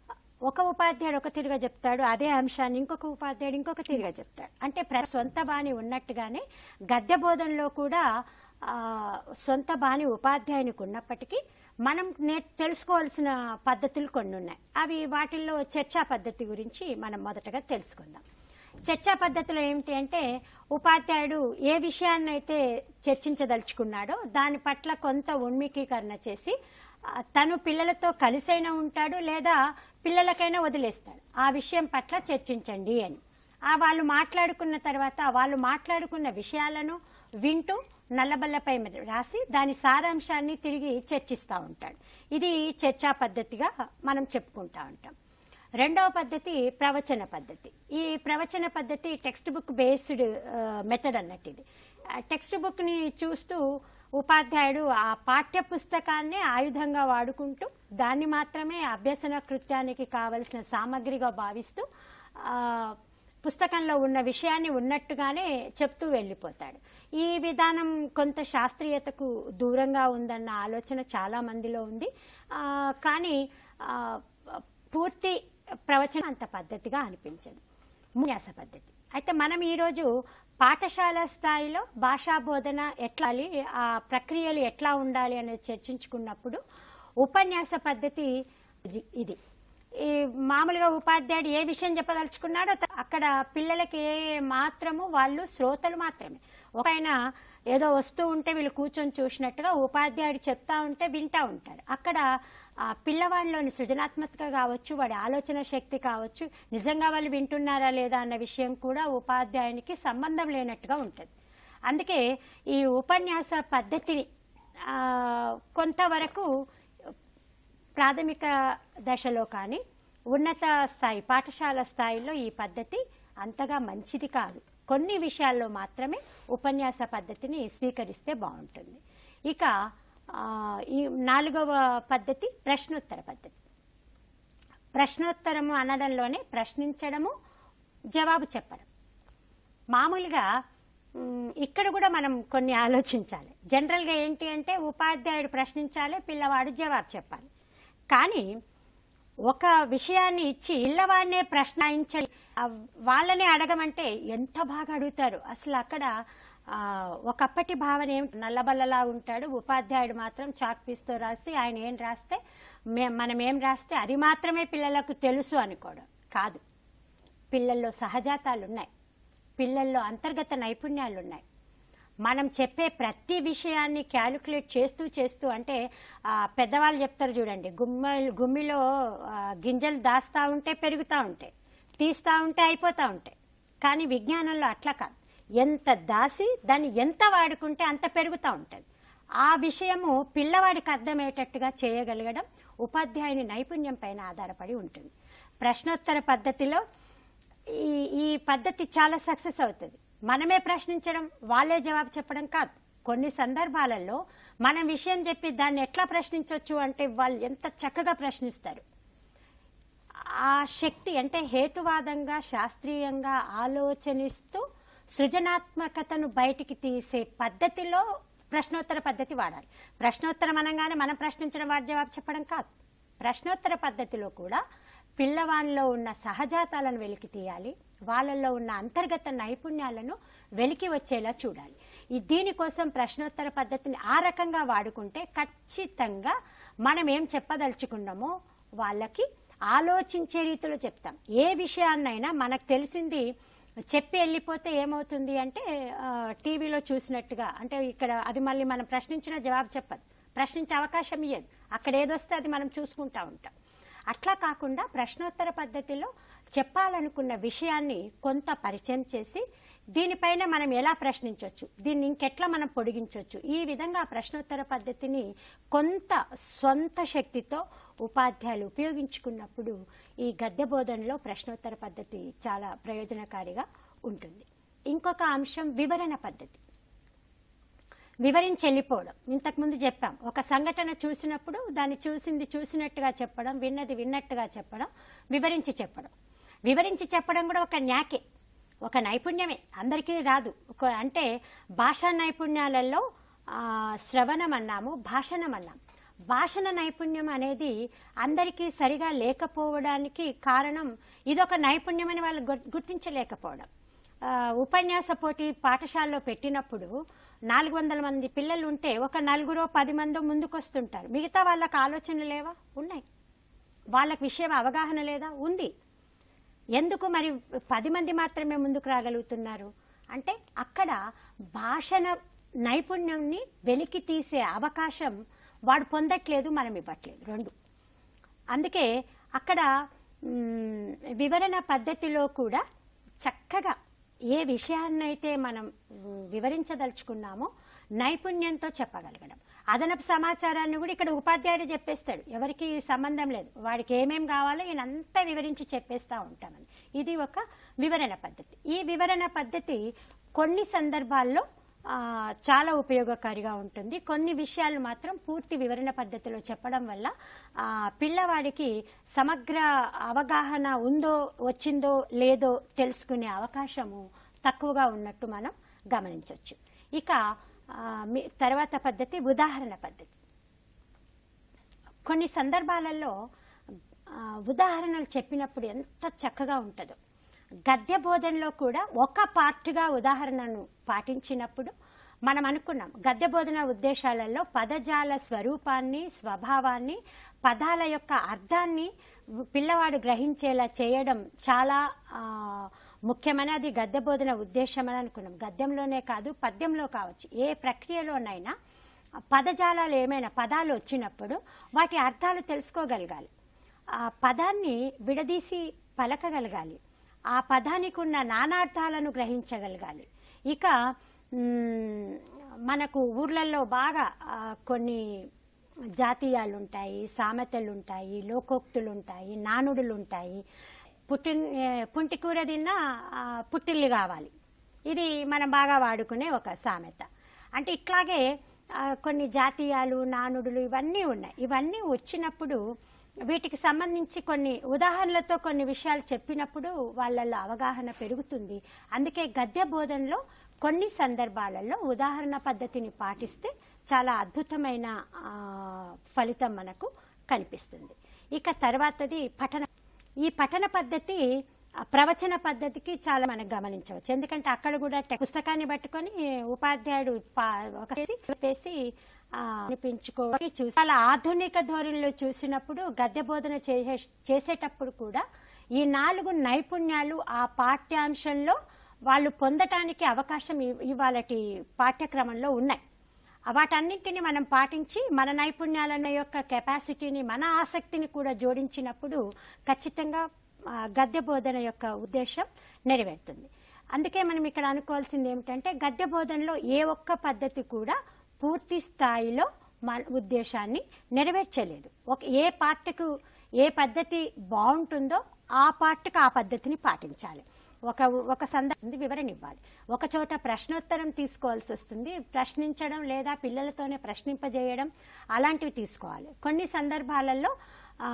ఒక ఉపాధ్యాయుడు ఒక తీరుగా చెప్తాడు అదే అంశాన్ని ఇంకొక ఉపాధ్యాయుడు ఇంకొక తీరుగా చెప్తాడు అంటే ప్ర సొంత బాణి ఉన్నట్టుగానే గద్య బోధనలో కూడా ఆ, సొంత బాణి ఉపాధ్యాయునికి ఉన్నప్పటికీ మనం నే తెలుసుకోవాల్సిన పద్ధతులు కొన్ని ఉన్నాయి అవి వాటిల్లో చర్చా పద్ధతి గురించి మనం మొదటగా తెలుసుకుందాం చర్చా పద్ధతిలో ఏమిటి అంటే ఉపాధ్యాయుడు ఏ విషయాన్ని అయితే చర్చించదలుచుకున్నాడో దాని పట్ల కొంత ఉన్మికీకరణ చేసి ఆ, తను పిల్లలతో కలిసైనా ఉంటాడు లేదా పిల్లలకైనా వదిలేస్తాడు ఆ విషయం పట్ల చర్చించండి అని ఆ వాళ్ళు మాట్లాడుకున్న తర్వాత వాళ్ళు మాట్లాడుకున్న విషయాలను వింటూ నల్లబల్లపై మీద రాసి దాని సారాంశాన్ని తిరిగి చర్చిస్తూ ఉంటాడు ఇది చర్చా పద్ధతిగా మనం చెప్పుకుంటా ఉంటాం రెండవ పద్ధతి ప్రవచన పద్ధతి ఈ ప్రవచన పద్ధతి టెక్స్ట్ బుక్ బేస్డ్ మెథడ్ అన్నట్టు ఇది టెక్స్ట్ బుక్ ని చూస్తూ ఉపాధ్యాయుడు ఆ పాఠ్య పుస్తకాన్నే ఆయుధంగా వాడుకుంటూ దాన్ని మాత్రమే అభ్యసన కృత్యానికి కావలసిన సామగ్రిగా భావిస్తూ ఆ, పుస్తకంలో ఉన్న విషయాన్ని ఉన్నట్టుగానే చెప్తూ వెళ్ళిపోతాడు ఈ విధానం కొంత శాస్త్రీయతకు దూరంగా ఉందన్న ఆలోచన చాలా మందిలో ఉంది ఆ, కానీ ఆ, పూర్తి ప్రవచనం అంత పద్ధతిగా అనిపించదు న్యాస పద్ధతి అయితే మనం ఈరోజు పాఠశాల స్థాయిలో భాషా బోధన ఎట్లా ఆ ప్రక్రియలు ఎట్లా ఉండాలి అనేది చర్చించుకున్నప్పుడు ఉపన్యాస పద్ధతి ఇది- ఇది ఈ మామూలుగా ఉపాధ్యాయుడు ఏ విషయం చెప్పదలుచుకున్నాడో త- అక్కడ పిల్లలకి ఏ మాత్రము వాళ్ళు శ్రోతలు మాత్రమే ఒక ఆయన ఏదో వస్తూ ఉంటే వీళ్ళు కూర్చొని చూసినట్టుగా ఉపాధ్యాయుడు చెప్తా ఉంటే వింటా ఉంటారు అక్కడ ఆ పిల్లవాడిలోని సృజనాత్మకత కావచ్చు వాడి ఆలోచన శక్తి కావచ్చు నిజంగా వాళ్ళు వింటున్నారా లేదా అన్న విషయం కూడా ఉపాధ్యాయునికి సంబంధం లేనట్టుగా ఉంటుంది అందుకే ఈ ఉపన్యాస పద్ధతిని ఆ, కొంతవరకు ప్రాథమిక దశలో కానీ ఉన్నత స్థాయి పాఠశాల స్థాయిలో ఈ పద్ధతి అంతగా మంచిది కాదు కొన్ని విషయాల్లో మాత్రమే ఉపన్యాస పద్ధతిని స్వీకరిస్తే బాగుంటుంది ఇక ఆ, ఈ నాలుగవ పద్ధతి ప్రశ్నోత్తర పద్ధతి ప్రశ్నోత్తరము అనడంలోనే ప్రశ్నించడము జవాబు చెప్పడం మామూలుగా మ్, ఇక్కడ కూడా మనం కొన్ని ఆలోచించాలి జనరల్గా ఏంటి అంటే ఉపాధ్యాయుడు ప్రశ్నించాలి పిల్లవాడు జవాబు చెప్పాలి కానీ ఒక విషయాన్ని ఇచ్చి ఇళ్ళవాడినే ప్రశ్నించాలి ఆ వాళ్ళనే అడగమంటే ఎంత బాగా అడుగుతారు అసలు అక్కడ ఆ, ఒకప్పటి భావన ఏం నల్లబల్లలా ఉంటాడు ఉపాధ్యాయుడు మాత్రం చాక్ పీస్తో రాసి ఆయన ఏం రాస్తే మే- మనం ఏం రాస్తే అది మాత్రమే పిల్లలకు తెలుసు అనుకోవడం కాదు పిల్లల్లో సహజాతాలు ఉన్నాయి పిల్లల్లో అంతర్గత నైపుణ్యాలు ఉన్నాయి మనం చెప్పే ప్రతి విషయాన్ని క్యాలిక్యులేట్ చేస్తూ చేస్తూ అంటే ఆ, పెద్దవాళ్ళు చెప్తారు చూడండి గుమ్మ గుమ్మిలో ఆ, గింజలు దాస్తా ఉంటే పెరుగుతూ ఉంటాయి తీస్తా ఉంటే అయిపోతా ఉంటాయి కానీ విజ్ఞానంలో అట్లా కాదు ఎంత దాసి దాన్ని ఎంత వాడుకుంటే అంత పెరుగుతూ ఉంటుంది ఆ విషయము పిల్లవాడికి అర్థమయ్యేటట్టుగా చేయగలగడం ఉపాధ్యాయుని నైపుణ్యం పైన ఆధారపడి ఉంటుంది ప్రశ్నోత్తర పద్ధతిలో ఈ ఈ పద్ధతి చాలా సక్సెస్ అవుతుంది మనమే ప్రశ్నించడం వాళ్ళే జవాబు చెప్పడం కాదు కొన్ని సందర్భాలలో మనం విషయం చెప్పి దాన్ని ఎట్లా ప్రశ్నించవచ్చు అంటే వాళ్ళు ఎంత చక్కగా ప్రశ్నిస్తారు ఆ శక్తి అంటే హేతువాదంగా శాస్త్రీయంగా ఆలోచనిస్తూ సృజనాత్మకతను బయటికి తీసే పద్ధతిలో ప్రశ్నోత్తర పద్ధతి వాడాలి ప్రశ్నోత్తరం అనగానే మనం ప్రశ్నించడం వాడి జవాబు చెప్పడం కాదు ప్రశ్నోత్తర పద్ధతిలో కూడా పిల్లవాళ్ళలో ఉన్న సహజాతాలను వెలికి తీయాలి వాళ్ళల్లో ఉన్న అంతర్గత నైపుణ్యాలను వెలికి వచ్చేలా చూడాలి ఈ దీనికోసం ప్రశ్నోత్తర పద్ధతిని ఆ రకంగా వాడుకుంటే ఖచ్చితంగా మనం ఏం చెప్పదలుచుకున్నామో వాళ్ళకి ఆలోచించే రీతిలో చెప్తాం ఏ విషయాన్నైనా మనకు తెలిసింది చెప్పి వెళ్ళిపోతే ఏమవుతుంది అంటే ఆ, టీవీలో చూసినట్టుగా అంటే ఇక్కడ అది మళ్ళీ మనం ప్రశ్నించిన జవాబు చెప్పదు ప్రశ్నించే అవకాశం ఇయ్యదు అక్కడ ఏదొస్తే అది మనం చూసుకుంటా ఉంటాం అట్లా కాకుండా ప్రశ్నోత్తర పద్ధతిలో చెప్పాలనుకున్న విషయాన్ని కొంత పరిచయం చేసి దీనిపైన మనం ఎలా ప్రశ్నించవచ్చు దీన్ని ఇంకెట్లా మనం పొడిగించవచ్చు ఈ విధంగా ప్రశ్నోత్తర పద్ధతిని కొంత స్వంత శక్తితో ఉపాధ్యాయులు ఉపయోగించుకున్నప్పుడు ఈ గద్య బోధనలో ప్రశ్నోత్తర పద్ధతి చాలా ప్రయోజనకారిగా ఉంటుంది ఇంకొక అంశం వివరణ పద్ధతి వివరించి వెళ్ళిపోవడం ఇంతకుముందు చెప్పాం ఒక సంఘటన చూసినప్పుడు దాన్ని చూసింది చూసినట్టుగా చెప్పడం విన్నది విన్నట్టుగా చెప్పడం వివరించి చెప్పడం వివరించి చెప్పడం కూడా ఒక న్యాకే ఒక నైపుణ్యమే అందరికీ రాదు ఒక అంటే భాషా నైపుణ్యాలలో ఆ, శ్రవణం అన్నాము భాషణం అన్నాము భాషణ నైపుణ్యం అనేది అందరికీ సరిగా లేకపోవడానికి కారణం ఇదొక నైపుణ్యం అని వాళ్ళు గుర్- గుర్తించలేకపోవడం ఆ, ఉపన్యాస పోటీ పాఠశాలలో పెట్టినప్పుడు నాలుగు వందల మంది పిల్లలు ఉంటే ఒక నలుగురో పది మందో ముందుకొస్తుంటారు మిగతా వాళ్ళకి ఆలోచనలు లేవా ఉన్నాయి వాళ్ళకి విషయం అవగాహన లేదా ఉంది ఎందుకు మరి పది మంది మాత్రమే ముందుకు రాగలుగుతున్నారు అంటే అక్కడ భాషణ నైపుణ్యంని వెలికి తీసే అవకాశం వాడు పొందట్లేదు మనం ఇవ్వట్లేదు రెండు అందుకే అక్కడ మ్, వివరణ పద్ధతిలో కూడా చక్కగా ఏ విషయాన్నైతే మనం మ్, వివరించదలుచుకున్నామో నైపుణ్యంతో చెప్పగలగడం అదనపు సమాచారాన్ని కూడా ఇక్కడ ఉపాధ్యాయుడు చెప్పేస్తాడు ఎవరికి సంబంధం లేదు వాడికి ఏమేం కావాలో ఈయనంతా వివరించి చెప్పేస్తా ఉంటామని ఇది ఒక వివరణ పద్ధతి ఈ వివరణ పద్ధతి కొన్ని సందర్భాల్లో ఆ, చాలా ఉపయోగకారిగా ఉంటుంది కొన్ని విషయాలు మాత్రం పూర్తి వివరణ పద్ధతిలో చెప్పడం వల్ల ఆ, పిల్లవాడికి సమగ్ర అవగాహన ఉందో వచ్చిందో లేదో తెలుసుకునే అవకాశము తక్కువగా ఉన్నట్టు మనం గమనించవచ్చు ఇక ఆ, మీ- తర్వాత పద్ధతి ఉదాహరణ పద్ధతి కొన్ని సందర్భాలలో ఆ, ఉదాహరణలు చెప్పినప్పుడు ఎంత చక్కగా ఉంటుందో గద్య బోధనలో కూడా ఒక పార్ట్గా ఉదాహరణను పాటించినప్పుడు మనం అనుకున్నాం గద్య బోధన ఉద్దేశాలలో పదజాల స్వరూపాన్ని స్వభావాన్ని పదాల యొక్క అర్థాన్ని పిల్లవాడు గ్రహించేలా చేయడం చాలా ఆ, ముఖ్యమైన అది గద్య బోధన ఉద్దేశం అని అనుకున్నాం గద్యంలోనే కాదు పద్యంలో కావచ్చు ఏ ప్రక్రియలోనైనా పదజాలాలు ఏమైనా పదాలు వచ్చినప్పుడు వాటి అర్థాలు తెలుసుకోగలగాలి ఆ పదాన్ని విడదీసి పలకగలగాలి ఆ పదానికి ఉన్న నానార్థాలను గ్రహించగలగాలి ఇక మ్, మనకు ఊర్లలో బాగా ఆ, కొన్ని జాతీయాలు ఉంటాయి సామెతలు ఉంటాయి లోకోక్తులు ఉంటాయి నానుడులు ఉంటాయి పుట్టి పుంటికూర తిన్నా ఆ, పుట్టిల్లు కావాలి ఇది మనం బాగా వాడుకునే ఒక సామెత అంటే ఇట్లాగే ఆ, కొన్ని జాతీయాలు నానుడులు ఇవన్నీ ఉన్నాయి ఇవన్నీ వచ్చినప్పుడు వీటికి సంబంధించి కొన్ని ఉదాహరణలతో కొన్ని విషయాలు చెప్పినప్పుడు వాళ్ళల్లో అవగాహన పెరుగుతుంది అందుకే గద్య బోధనలో కొన్ని సందర్భాలలో ఉదాహరణ పద్ధతిని పాటిస్తే చాలా అద్భుతమైన ఆ, ఫలితం మనకు కనిపిస్తుంది ఇక తర్వాతది పఠన ఈ పఠన పద్ధతి ఆ, ప్రవచన పద్ధతికి చాలా మనం గమనించవచ్చు ఎందుకంటే అక్కడ కూడా టె- పుస్తకాన్ని పట్టుకొని ఉపాధ్యాయుడు పా- ఒక చేసి చెప్పేసి ఆ, అనిపించుకోవాలి చూసి చాలా ఆధునిక ధోరణిలో చూసినప్పుడు గద్య బోధన చేసే చేసేటప్పుడు కూడా ఈ నాలుగు నైపుణ్యాలు ఆ పాఠ్యాంశంలో వాళ్ళు పొందటానికి అవకాశం ఇవ్- ఇవాళటి పాఠ్యక్రమంలో ఉన్నాయి వాటన్నింటిని మనం పాటించి మన నైపుణ్యాల యొక్క కెపాసిటీని మన ఆసక్తిని కూడా జోడించినప్పుడు ఖచ్చితంగా ఆ, గద్య బోధన యొక్క ఉద్దేశం నెరవేరుతుంది అందుకే మనం ఇక్కడ అనుకోవాల్సింది ఏమిటంటే గద్య బోధనలో ఏ ఒక్క పద్ధతి కూడా పూర్తి స్థాయిలో మన ఉద్దేశాన్ని నెరవేర్చలేదు ఒక ఏ పార్ట్కు ఏ పద్ధతి బాగుంటుందో ఆ పార్ట్కు ఆ పద్ధతిని పాటించాలి ఒక ఒక సందర్భం వివరణ ఇవ్వాలి ఒక చోట ప్రశ్నోత్తరం తీసుకోవాల్సి వస్తుంది ప్రశ్నించడం లేదా పిల్లలతోనే ప్రశ్నింపజేయడం అలాంటివి తీసుకోవాలి కొన్ని సందర్భాలలో ఆ,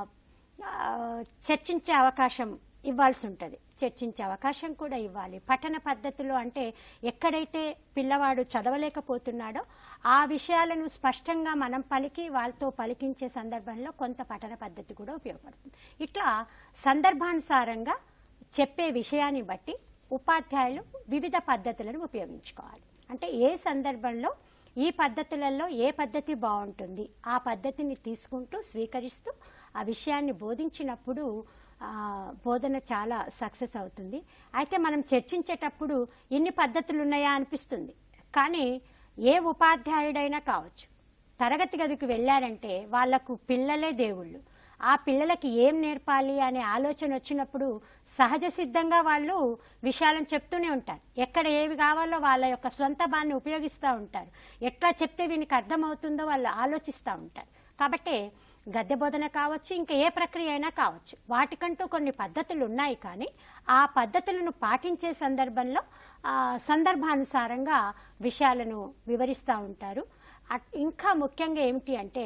ఆ, చర్చించే అవకాశం ఇవ్వాల్సి ఉంటుంది చర్చించే అవకాశం కూడా ఇవ్వాలి పఠన పద్ధతిలో అంటే ఎక్కడైతే పిల్లవాడు చదవలేకపోతున్నాడో ఆ విషయాలను స్పష్టంగా మనం పలికి వాళ్ళతో పలికించే సందర్భంలో కొంత పఠన పద్ధతి కూడా ఉపయోగపడుతుంది ఇట్లా సందర్భానుసారంగా చెప్పే విషయాన్ని బట్టి ఉపాధ్యాయులు వివిధ పద్ధతులను ఉపయోగించుకోవాలి అంటే ఏ సందర్భంలో ఈ పద్ధతులలో ఏ పద్ధతి బాగుంటుంది ఆ పద్ధతిని తీసుకుంటూ స్వీకరిస్తూ ఆ విషయాన్ని బోధించినప్పుడు ఆ, బోధన చాలా సక్సెస్ అవుతుంది అయితే మనం చర్చించేటప్పుడు ఇన్ని పద్ధతులు ఉన్నాయా అనిపిస్తుంది కానీ ఏ ఉపాధ్యాయుడైనా కావచ్చు తరగతి గదికి వెళ్ళారంటే వాళ్లకు పిల్లలే దేవుళ్ళు ఆ పిల్లలకి ఏం నేర్పాలి అనే ఆలోచన వచ్చినప్పుడు సహజ సిద్ధంగా వాళ్ళు విషయాలను చెప్తూనే ఉంటారు ఎక్కడ ఏవి కావాలో వాళ్ళ యొక్క సొంత బాన్ని ఉపయోగిస్తూ ఉంటారు ఎట్లా చెప్తే వీనికి అర్థమవుతుందో వాళ్ళు ఆలోచిస్తూ ఉంటారు కాబట్టి గద్య బోధన కావచ్చు ఇంకా ఏ ప్రక్రియ అయినా కావచ్చు వాటికంటూ కొన్ని పద్ధతులు ఉన్నాయి కానీ ఆ పద్ధతులను పాటించే సందర్భంలో ఆ, సందర్భానుసారంగా విషయాలను వివరిస్తూ ఉంటారు అట్- ఇంకా ముఖ్యంగా ఏమిటి అంటే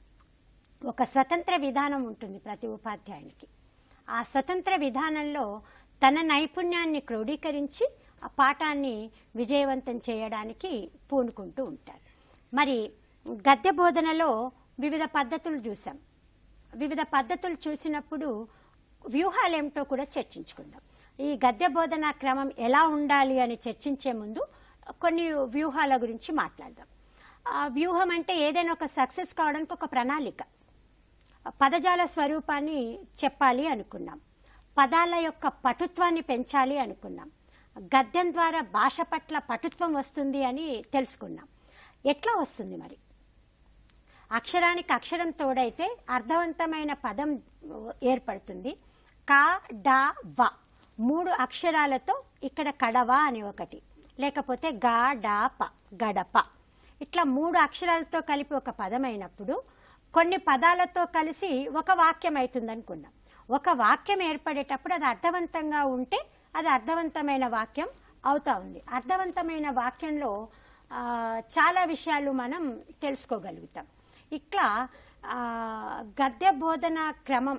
ఒక స్వతంత్ర విధానం ఉంటుంది ప్రతి ఉపాధ్యాయునికి ఆ స్వతంత్ర విధానంలో తన నైపుణ్యాన్ని క్రోడీకరించి ఆ పాఠాన్ని విజయవంతం చేయడానికి పూనుకుంటూ ఉంటారు మరి గద్య బోధనలో వివిధ పద్ధతులు చూసాం వివిధ పద్ధతులు చూసినప్పుడు వ్యూహాలు ఏమిటో కూడా చర్చించుకుందాం ఈ గద్య బోధన క్రమం ఎలా ఉండాలి అని చర్చించే ముందు కొన్ని వ్యూహాల గురించి మాట్లాడదాం ఆ వ్యూహం అంటే ఏదైనా ఒక సక్సెస్ కావడానికి ఒక ప్రణాళిక పదజాల స్వరూపాన్ని చెప్పాలి అనుకున్నాం పదాల యొక్క పటుత్వాన్ని పెంచాలి అనుకున్నాం గద్యం ద్వారా భాష పట్ల పటుత్వం వస్తుంది అని తెలుసుకున్నాం ఎట్లా వస్తుంది మరి అక్షరానికి అక్షరం తోడైతే అర్థవంతమైన పదం ఏర్పడుతుంది కా డా వ మూడు అక్షరాలతో ఇక్కడ కడవ అని ఒకటి లేకపోతే గా డా ప గడప ఇట్లా మూడు అక్షరాలతో కలిపి ఒక పదం అయినప్పుడు కొన్ని పదాలతో కలిసి ఒక వాక్యం అవుతుంది అనుకున్నాం ఒక వాక్యం ఏర్పడేటప్పుడు అది అర్థవంతంగా ఉంటే అది అర్థవంతమైన వాక్యం అవుతా ఉంది అర్థవంతమైన వాక్యంలో ఆ, చాలా విషయాలు మనం తెలుసుకోగలుగుతాం ఇట్లా ఆ, గద్య బోధన క్రమం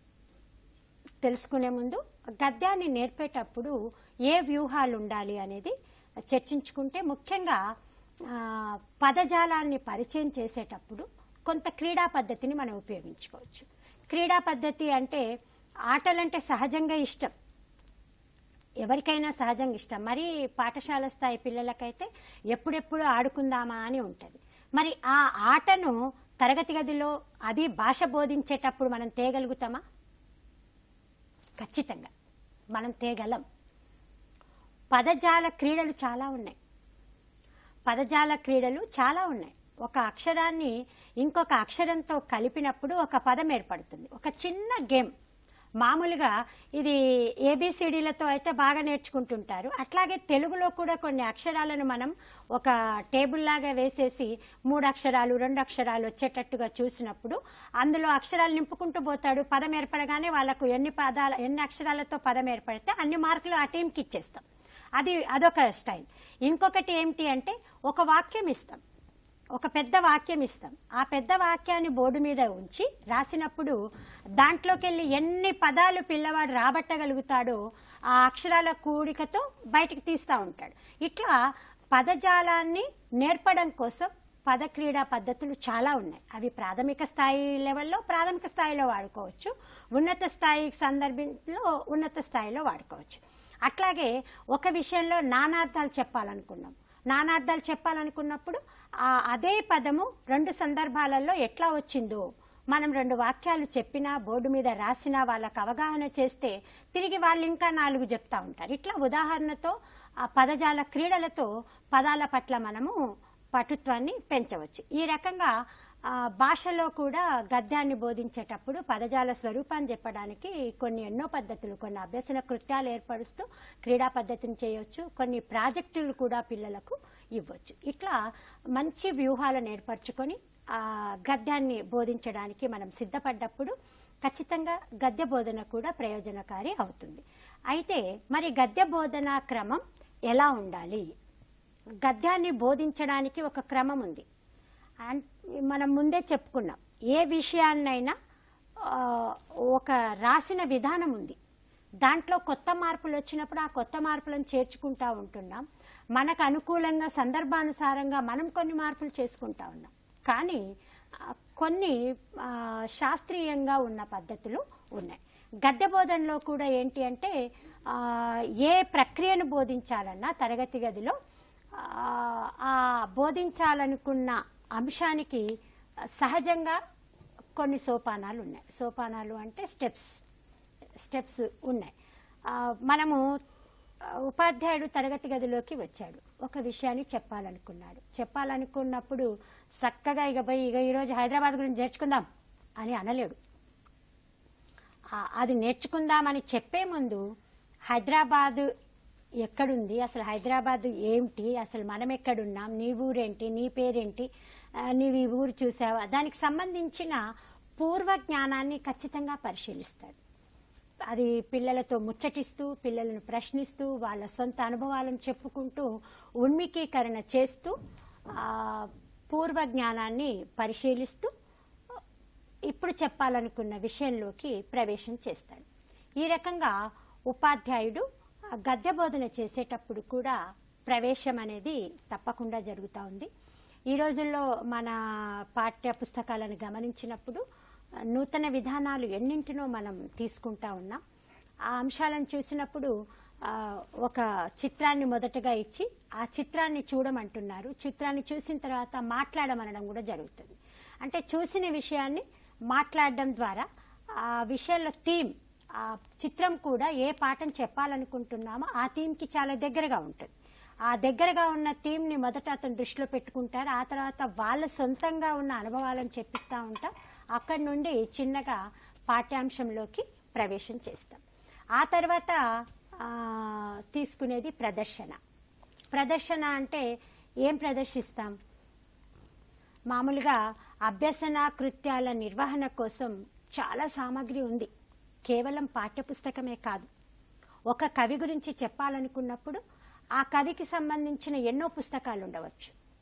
తెలుసుకునే ముందు గద్యాన్ని నేర్పేటప్పుడు ఏ వ్యూహాలు ఉండాలి అనేది చర్చించుకుంటే ముఖ్యంగా ఆ, పదజాలాన్ని పరిచయం చేసేటప్పుడు కొంత క్రీడా పద్ధతిని మనం ఉపయోగించుకోవచ్చు క్రీడా పద్ధతి అంటే ఆటలంటే సహజంగా ఇష్టం ఎవరికైనా సహజంగా ఇష్టం మరి పాఠశాల స్థాయి పిల్లలకైతే ఎప్పుడెప్పుడు ఆడుకుందామా అని ఉంటుంది మరి ఆ ఆటను తరగతి గదిలో అది భాష బోధించేటప్పుడు మనం తేగలుగుతామా ఖచ్చితంగా మనం తేగలం పదజాల క్రీడలు చాలా ఉన్నాయి పదజాల క్రీడలు చాలా ఉన్నాయి ఒక అక్షరాన్ని ఇంకొక అక్షరంతో కలిపినప్పుడు ఒక పదం ఏర్పడుతుంది ఒక చిన్న గేమ్ మామూలుగా ఇది ఏబిసిడీలతో అయితే బాగా నేర్చుకుంటుంటారు అట్లాగే తెలుగులో కూడా కొన్ని అక్షరాలను మనం ఒక టేబుల్ లాగా వేసేసి మూడు అక్షరాలు రెండు అక్షరాలు వచ్చేటట్టుగా చూసినప్పుడు అందులో అక్షరాలు నింపుకుంటూ పోతాడు పదం ఏర్పడగానే వాళ్ళకు ఎన్ని పదాల ఎన్ని అక్షరాలతో పదం ఏర్పడితే అన్ని మార్కులు ఆ టీంకి ఇచ్చేస్తాం అది అదొక స్టైల్ ఇంకొకటి ఏమిటి అంటే ఒక వాక్యం ఇస్తాం ఒక పెద్ద వాక్యం ఇస్తాం ఆ పెద్ద వాక్యాన్ని బోర్డు మీద ఉంచి రాసినప్పుడు దాంట్లోకి వెళ్ళి ఎన్ని పదాలు పిల్లవాడు రాబట్టగలుగుతాడో ఆ అక్షరాల కూడికతో బయటకు తీస్తూ ఉంటాడు ఇట్లా పదజాలాన్ని నేర్పడం కోసం పద క్రీడా పద్ధతులు చాలా ఉన్నాయి అవి ప్రాథమిక స్థాయి లెవెల్లో ప్రాథమిక స్థాయిలో వాడుకోవచ్చు ఉన్నత స్థాయి సందర్భంలో ఉన్నత స్థాయిలో వాడుకోవచ్చు అట్లాగే ఒక విషయంలో నానార్థాలు చెప్పాలనుకున్నాం నానార్థాలు చెప్పాలనుకున్నప్పుడు ఆ అదే పదము రెండు సందర్భాలలో ఎట్లా వచ్చిందో మనం రెండు వాక్యాలు చెప్పినా బోర్డు మీద రాసినా వాళ్ళకు అవగాహన చేస్తే తిరిగి వాళ్ళు ఇంకా నాలుగు చెప్తా ఉంటారు ఇట్లా ఉదాహరణతో ఆ పదజాల క్రీడలతో పదాల పట్ల మనము పటుత్వాన్ని పెంచవచ్చు ఈ రకంగా ఆ, భాషలో కూడా గద్యాన్ని బోధించేటప్పుడు పదజాల స్వరూపాన్ని చెప్పడానికి కొన్ని ఎన్నో పద్ధతులు కొన్ని అభ్యసన కృత్యాలు ఏర్పరుస్తూ క్రీడా పద్ధతిని చేయొచ్చు కొన్ని ప్రాజెక్టులు కూడా పిల్లలకు ఇవ్వచ్చు ఇట్లా మంచి వ్యూహాలను ఏర్పరచుకొని ఆ గద్యాన్ని బోధించడానికి మనం సిద్ధపడ్డప్పుడు ఖచ్చితంగా గద్య బోధన కూడా ప్రయోజనకారి అవుతుంది అయితే మరి గద్య బోధన క్రమం ఎలా ఉండాలి గద్యాన్ని బోధించడానికి ఒక క్రమం ఉంది అండ్ మనం ముందే చెప్పుకున్నాం ఏ విషయాన్నైనా ఆ, ఒక రాసిన విధానం ఉంది దాంట్లో కొత్త మార్పులు వచ్చినప్పుడు ఆ కొత్త మార్పులను చేర్చుకుంటా ఉంటున్నాం మనకు అనుకూలంగా సందర్భానుసారంగా మనం కొన్ని మార్పులు చేసుకుంటా ఉన్నాం కానీ ఆ, కొన్ని ఆ, శాస్త్రీయంగా ఉన్న పద్ధతులు ఉన్నాయి గద్య బోధనలో కూడా ఏంటి అంటే ఆ, ఏ ప్రక్రియను బోధించాలన్నా తరగతి గదిలో ఆ, ఆ బోధించాలనుకున్న అంశానికి సహజంగా కొన్ని సోపానాలు ఉన్నాయి సోపానాలు అంటే స్టెప్స్ స్టెప్స్ ఉన్నాయి ఆ, మనము ఆ, ఉపాధ్యాయుడు తరగతి గదిలోకి వచ్చాడు ఒక విషయాన్ని చెప్పాలనుకున్నాడు చెప్పాలనుకున్నప్పుడు చక్కగా ఇక పోయి ఇక ఈరోజు హైదరాబాద్ గురించి నేర్చుకుందాం అని అనలేడు ఆ, అది నేర్చుకుందామని చెప్పే ముందు హైదరాబాదు ఎక్కడుంది అసలు హైదరాబాద్ ఏమిటి అసలు మనం ఎక్కడున్నాం నీ ఊరేంటి నీ పేరేంటి ఆ, నీవు ఈ ఊరు చూసావా దానికి సంబంధించిన పూర్వ జ్ఞానాన్ని ఖచ్చితంగా పరిశీలిస్తాడు అది పిల్లలతో ముచ్చటిస్తూ పిల్లలను ప్రశ్నిస్తూ వాళ్ళ సొంత అనుభవాలను చెప్పుకుంటూ ఉన్మికీకరణ చేస్తూ ఆ, పూర్వ జ్ఞానాన్ని పరిశీలిస్తూ ఇప్పుడు చెప్పాలనుకున్న విషయంలోకి ప్రవేశం చేస్తాడు ఈ రకంగా ఉపాధ్యాయుడు ఆ గద్య బోధన చేసేటప్పుడు కూడా ప్రవేశం అనేది తప్పకుండా జరుగుతూ ఉంది ఈ రోజుల్లో మన పాఠ్య పుస్తకాలను గమనించినప్పుడు ఆ, నూతన విధానాలు ఎన్నింటినో మనం తీసుకుంటా ఉన్నాం ఆ అంశాలను చూసినప్పుడు ఆ, ఒక చిత్రాన్ని మొదటగా ఇచ్చి ఆ చిత్రాన్ని చూడమంటున్నారు చిత్రాన్ని చూసిన తర్వాత మాట్లాడమనడం కూడా జరుగుతుంది అంటే చూసిన విషయాన్ని మాట్లాడడం ద్వారా ఆ విషయంలో థీమ్ ఆ చిత్రం కూడా ఏ పాఠం చెప్పాలనుకుంటున్నామో ఆ థీమ్కి చాలా దగ్గరగా ఉంటుంది ఆ దగ్గరగా ఉన్న థీమ్ని మొదట అతను దృష్టిలో పెట్టుకుంటారు ఆ తర్వాత వాళ్ళ సొంతంగా ఉన్న అనుభవాలను చెప్పిస్తూ ఉంటాం అక్కడి నుండి చిన్నగా పాఠ్యాంశంలోకి ప్రవేశం చేస్తాం ఆ తర్వాత ఆ, తీసుకునేది ప్రదర్శన ప్రదర్శన అంటే ఏం ప్రదర్శిస్తాం మామూలుగా అభ్యసన కృత్యాల నిర్వహణ కోసం చాలా సామాగ్రి ఉంది కేవలం పాఠ్యపుస్తకమే కాదు ఒక కవి గురించి చెప్పాలనుకున్నప్పుడు ఆ కవికి సంబంధించిన ఎన్నో పుస్తకాలు ఉండవచ్చు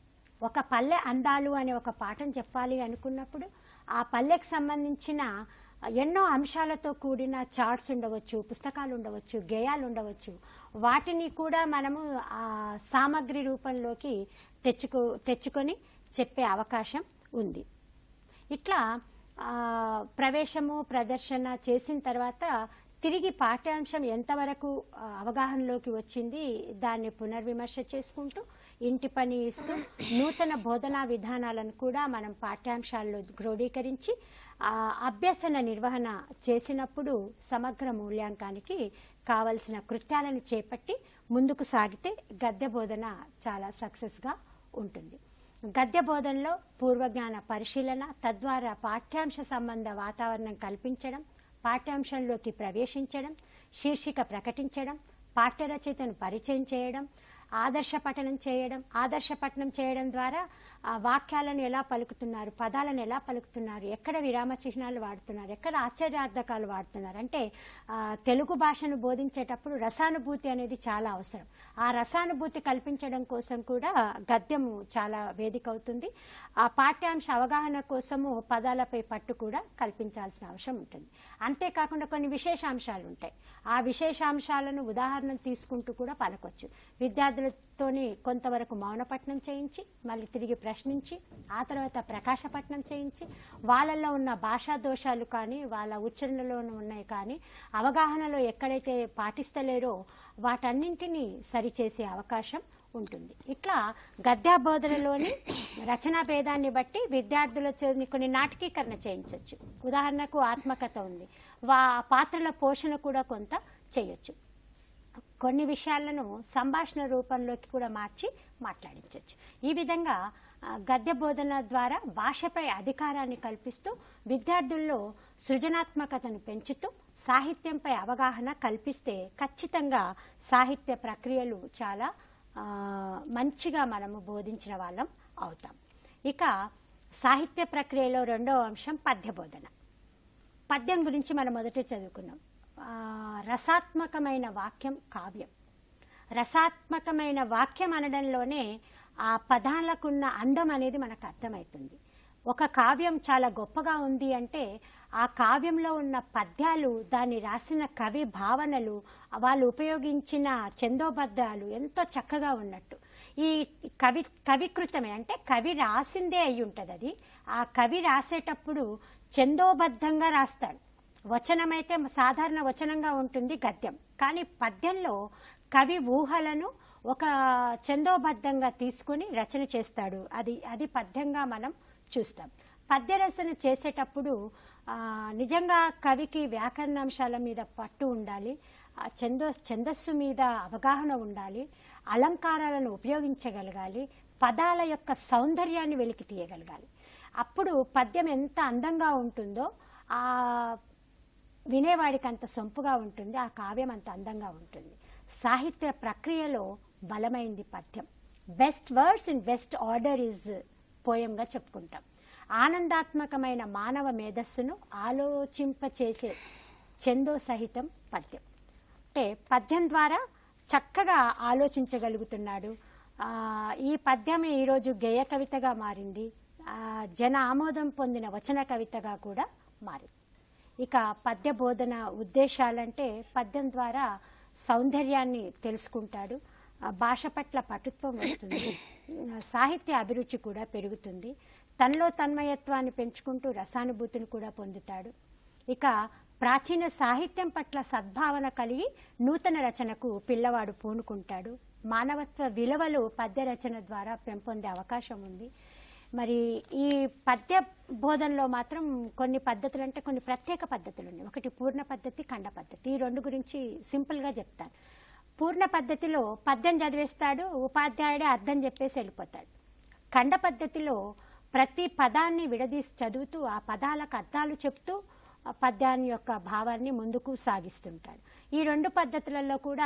ఒక పల్లె అందాలు అనే ఒక పాఠం చెప్పాలి అనుకున్నప్పుడు ఆ పల్లెకి సంబంధించిన ఎన్నో అంశాలతో కూడిన చార్ట్స్ ఉండవచ్చు పుస్తకాలు ఉండవచ్చు గేయాలు ఉండవచ్చు వాటిని కూడా మనము ఆ సామగ్రి రూపంలోకి తెచ్చుకో తెచ్చుకొని చెప్పే అవకాశం ఉంది ఇట్లా ఆ, ప్రవేశము ప్రదర్శన చేసిన తర్వాత తిరిగి పాఠ్యాంశం ఎంతవరకు ఆ, అవగాహనలోకి వచ్చింది దాన్ని పునర్విమర్శ చేసుకుంటూ ఇంటి పని ఇస్తూ నూతన బోధనా విధానాలను కూడా మనం పాఠ్యాంశాల్లో క్రోడీకరించి ఆ, అభ్యసన నిర్వహణ చేసినప్పుడు సమగ్ర మూల్యాంకానికి కావలసిన కృత్యాలను చేపట్టి ముందుకు సాగితే గద్య బోధన చాలా సక్సెస్గా ఉంటుంది గద్య బోధనలో పూర్వజ్ఞాన పరిశీలన తద్వారా పాఠ్యాంశ సంబంధ వాతావరణం కల్పించడం పాఠ్యాంశంలోకి ప్రవేశించడం శీర్షిక ప్రకటించడం పాఠ్యరచయితను పరిచయం చేయడం ఆదర్శ పఠనం చేయడం ఆదర్శ పఠనం చేయడం ద్వారా ఆ వాక్యాలను ఎలా పలుకుతున్నారు పదాలను ఎలా పలుకుతున్నారు ఎక్కడ విరామ చిహ్నాలు వాడుతున్నారు ఎక్కడ ఆశ్చర్యార్థకాలు వాడుతున్నారు అంటే ఆ, తెలుగు భాషను బోధించేటప్పుడు రసానుభూతి అనేది చాలా అవసరం ఆ రసానుభూతి కల్పించడం కోసం కూడా గద్యము చాలా వేదిక అవుతుంది ఆ పాఠ్యాంశ అవగాహన కోసము పదాలపై పట్టు కూడా కల్పించాల్సిన అవసరం ఉంటుంది అంతేకాకుండా కొన్ని విశేషాంశాలు ఉంటాయి ఆ విశేషాంశాలను ఉదాహరణ తీసుకుంటూ కూడా పలకొచ్చు విద్యార్థులతోని కొంతవరకు మౌనపట్నం చేయించి మళ్ళీ తిరిగి ప్రశ్నించి ఆ తర్వాత ప్రకాశపట్నం చేయించి వాళ్ళల్లో ఉన్న భాషా దోషాలు కానీ వాళ్ళ ఉచ్చారణలో ఉన్నాయి కానీ అవగాహనలో ఎక్కడైతే పాటిస్తలేరో వాటన్నింటినీ సరిచేసే అవకాశం ఉంటుంది ఇట్లా గద్యా బోధనలోని రచనా భేదాన్ని బట్టి విద్యార్థులతో కొన్ని నాటకీకరణ చేయించవచ్చు ఉదాహరణకు ఆత్మకథ ఉంది వా పాత్రల పోషణ కూడా కొంత చేయొచ్చు కొన్ని విషయాలను సంభాషణ రూపంలోకి కూడా మార్చి మాట్లాడించవచ్చు ఈ విధంగా ఆ, గద్య బోధన ద్వారా భాషపై అధికారాన్ని కల్పిస్తూ విద్యార్థుల్లో సృజనాత్మకతను పెంచుతూ సాహిత్యంపై అవగాహన కల్పిస్తే ఖచ్చితంగా సాహిత్య ప్రక్రియలు చాలా ఆ, మంచిగా మనము బోధించిన వాళ్ళం అవుతాం ఇక సాహిత్య ప్రక్రియలో రెండవ అంశం పద్య బోధన పద్యం గురించి మనం మొదట చదువుకున్నాం ఆ, రసాత్మకమైన వాక్యం కావ్యం రసాత్మకమైన వాక్యం అనడంలోనే ఆ పదాలకున్న అందం అనేది మనకు అర్థమవుతుంది ఒక కావ్యం చాలా గొప్పగా ఉంది అంటే ఆ కావ్యంలో ఉన్న పద్యాలు దాన్ని రాసిన కవి భావనలు వాళ్ళు ఉపయోగించిన చందోబద్ధాలు ఎంతో చక్కగా ఉన్నట్టు ఈ కవి కవికృతమే అంటే కవి రాసిందే అయి ఉంటుంది అది ఆ కవి రాసేటప్పుడు చందోబద్ధంగా రాస్తాడు వచనమైతే సాధారణ వచనంగా ఉంటుంది గద్యం కానీ పద్యంలో కవి ఊహలను ఒక చందోబద్ధంగా తీసుకుని రచన చేస్తాడు అది అది పద్యంగా మనం చూస్తాం పద్య రచన చేసేటప్పుడు ఆ, నిజంగా కవికి వ్యాకరణాంశాల మీద పట్టు ఉండాలి ఆ ఛందో ఛందస్సు మీద అవగాహన ఉండాలి అలంకారాలను ఉపయోగించగలగాలి పదాల యొక్క సౌందర్యాన్ని వెలికి తీయగలగాలి అప్పుడు పద్యం ఎంత అందంగా ఉంటుందో ఆ వినేవాడికి అంత సొంపుగా ఉంటుంది ఆ కావ్యం అంత అందంగా ఉంటుంది సాహిత్య ప్రక్రియలో బలమైంది పద్యం best words in best order is పోయంగా చెప్పుకుంటాం ఆనందాత్మకమైన మానవ మేధస్సును ఆలోచింపచేసే చందో సహితం పద్యం అంటే పద్యం ద్వారా చక్కగా ఆలోచించగలుగుతున్నాడు ఆ, ఈ పద్యమే ఈరోజు గేయ కవితగా మారింది ఆ, జన ఆమోదం పొందిన వచన కవితగా కూడా మారింది ఇక పద్య బోధన ఉద్దేశాలంటే పద్యం ద్వారా సౌందర్యాన్ని తెలుసుకుంటాడు ఆ భాష పట్ల పటుత్వం వస్తుంది ఆ, సాహిత్య అభిరుచి కూడా పెరుగుతుంది తనలో తన్మయత్వాన్ని పెంచుకుంటూ రసానుభూతిని కూడా పొందుతాడు ఇక ప్రాచీన సాహిత్యం పట్ల సద్భావన కలిగి నూతన రచనకు పిల్లవాడు పూనుకుంటాడు మానవత్వ విలువలు పద్య రచన ద్వారా పెంపొందే అవకాశం ఉంది మరి ఈ పద్య బోధనలో మాత్రం కొన్ని పద్ధతులు అంటే కొన్ని ప్రత్యేక పద్ధతులు ఉన్నాయి ఒకటి పూర్ణ పద్ధతి ఖండ పద్ధతి ఈ రెండు గురించి సింపుల్గా చెప్తాను పూర్ణ పద్ధతిలో పద్యం చదివేస్తాడు ఉపాధ్యాయుడే అర్థం చెప్పేసి వెళ్ళిపోతాడు ఖండ పద్ధతిలో ప్రతి పదాన్ని విడదీసి చదువుతూ ఆ పదాలకు అర్థాలు చెప్తూ ఆ పద్యాన్ని యొక్క భావాన్ని ముందుకు సాగిస్తుంటాడు ఈ రెండు పద్ధతులలో కూడా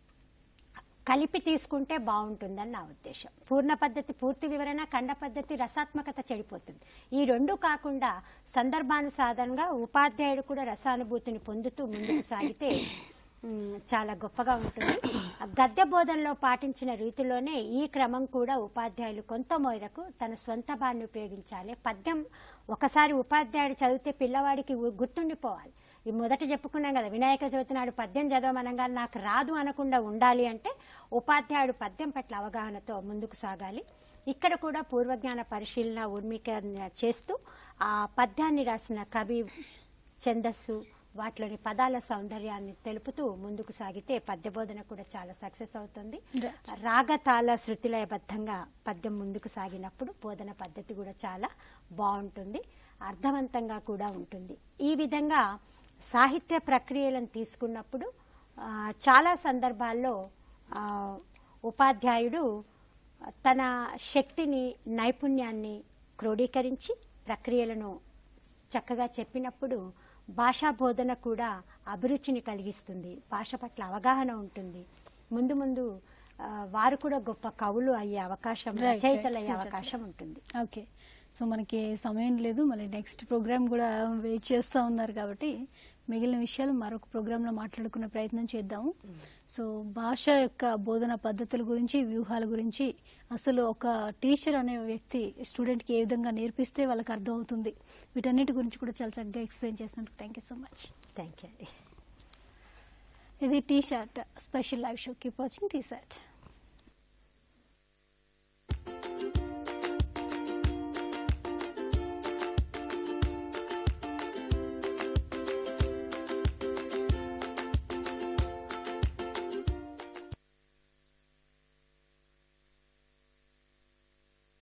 కలిపి తీసుకుంటే బాగుంటుందని నా ఉద్దేశం పూర్ణ పద్ధతి పూర్తి వివరణ ఖండ పద్ధతి రసాత్మకత చెడిపోతుంది ఈ రెండు కాకుండా సందర్భానుసారంగా ఉపాధ్యాయుడు కూడా రసానుభూతిని పొందుతూ ముందుకు సాగితే మ్, చాలా గొప్పగా ఉంటుంది ఆ గద్య బోధనలో పాటించిన రీతిలోనే ఈ క్రమం కూడా ఉపాధ్యాయులు కొంత మేరకు తన సొంత భాన్ని ఉపయోగించాలి పద్యం ఒకసారి ఉపాధ్యాయుడు చదివితే పిల్లవాడికి గు- గుర్తుండిపోవాలి ఈ మొదట చెప్పుకున్నాం కదా వినాయక చవితి నాడు పద్యం చదవమనగా నాకు రాదు అనకుండా ఉండాలి అంటే ఉపాధ్యాయుడు పద్యం పట్ల అవగాహనతో ముందుకు సాగాలి ఇక్కడ కూడా పూర్వజ్ఞాన పరిశీలన ఉన్మీకరణ చేస్తూ ఆ పద్యాన్ని రాసిన కవి ఛందస్సు వాటిలోని పదాల సౌందర్యాన్ని తెలుపుతూ ముందుకు సాగితే పద్యబోధన కూడా చాలా సక్సెస్ అవుతుంది Right. రాగతాల శృతిలయబద్ధంగా పద్యం ముందుకు సాగినప్పుడు బోధన పద్ధతి కూడా చాలా బాగుంటుంది అర్థవంతంగా కూడా ఉంటుంది ఈ విధంగా సాహిత్య ప్రక్రియలను తీసుకున్నప్పుడు ఆ, చాలా సందర్భాల్లో ఆ, ఉపాధ్యాయుడు తన శక్తిని నైపుణ్యాన్ని క్రోడీకరించి ప్రక్రియలను చక్కగా చెప్పినప్పుడు భాషా బోధన కూడా అభిరుచిని కలిగిస్తుంది భాష పట్ల అవగాహన ఉంటుంది ముందు ముందు ఆ, వారు కూడా గొప్ప కవులు అయ్యే అవకాశం Right, right. రచయితలు అయ్యే సుజాత. అవకాశం ఉంటుంది ఓకే సో మనకి సమయం లేదు మళ్ళీ నెక్స్ట్ ప్రోగ్రామ్ కూడా వెయిట్ చేస్తూ ఉన్నారు కాబట్టి మిగిలిన విషయాలు మరొక ప్రోగ్రాంలో మాట్లాడుకునే ప్రయత్నం చేద్దాము సో భాష యొక్క బోధన పద్ధతుల గురించి వ్యూహాల గురించి అసలు ఒక టీచర్ అనే వ్యక్తి స్టూడెంట్కి ఏ విధంగా నేర్పిస్తే వాళ్ళకి అర్థం అవుతుంది వీటన్నిటి గురించి కూడా చాలా చక్కగా ఎక్స్ప్లెయిన్ చేసినందుకు thank you so much thank you అండి ఇది T shirt special live show keep watching T shirt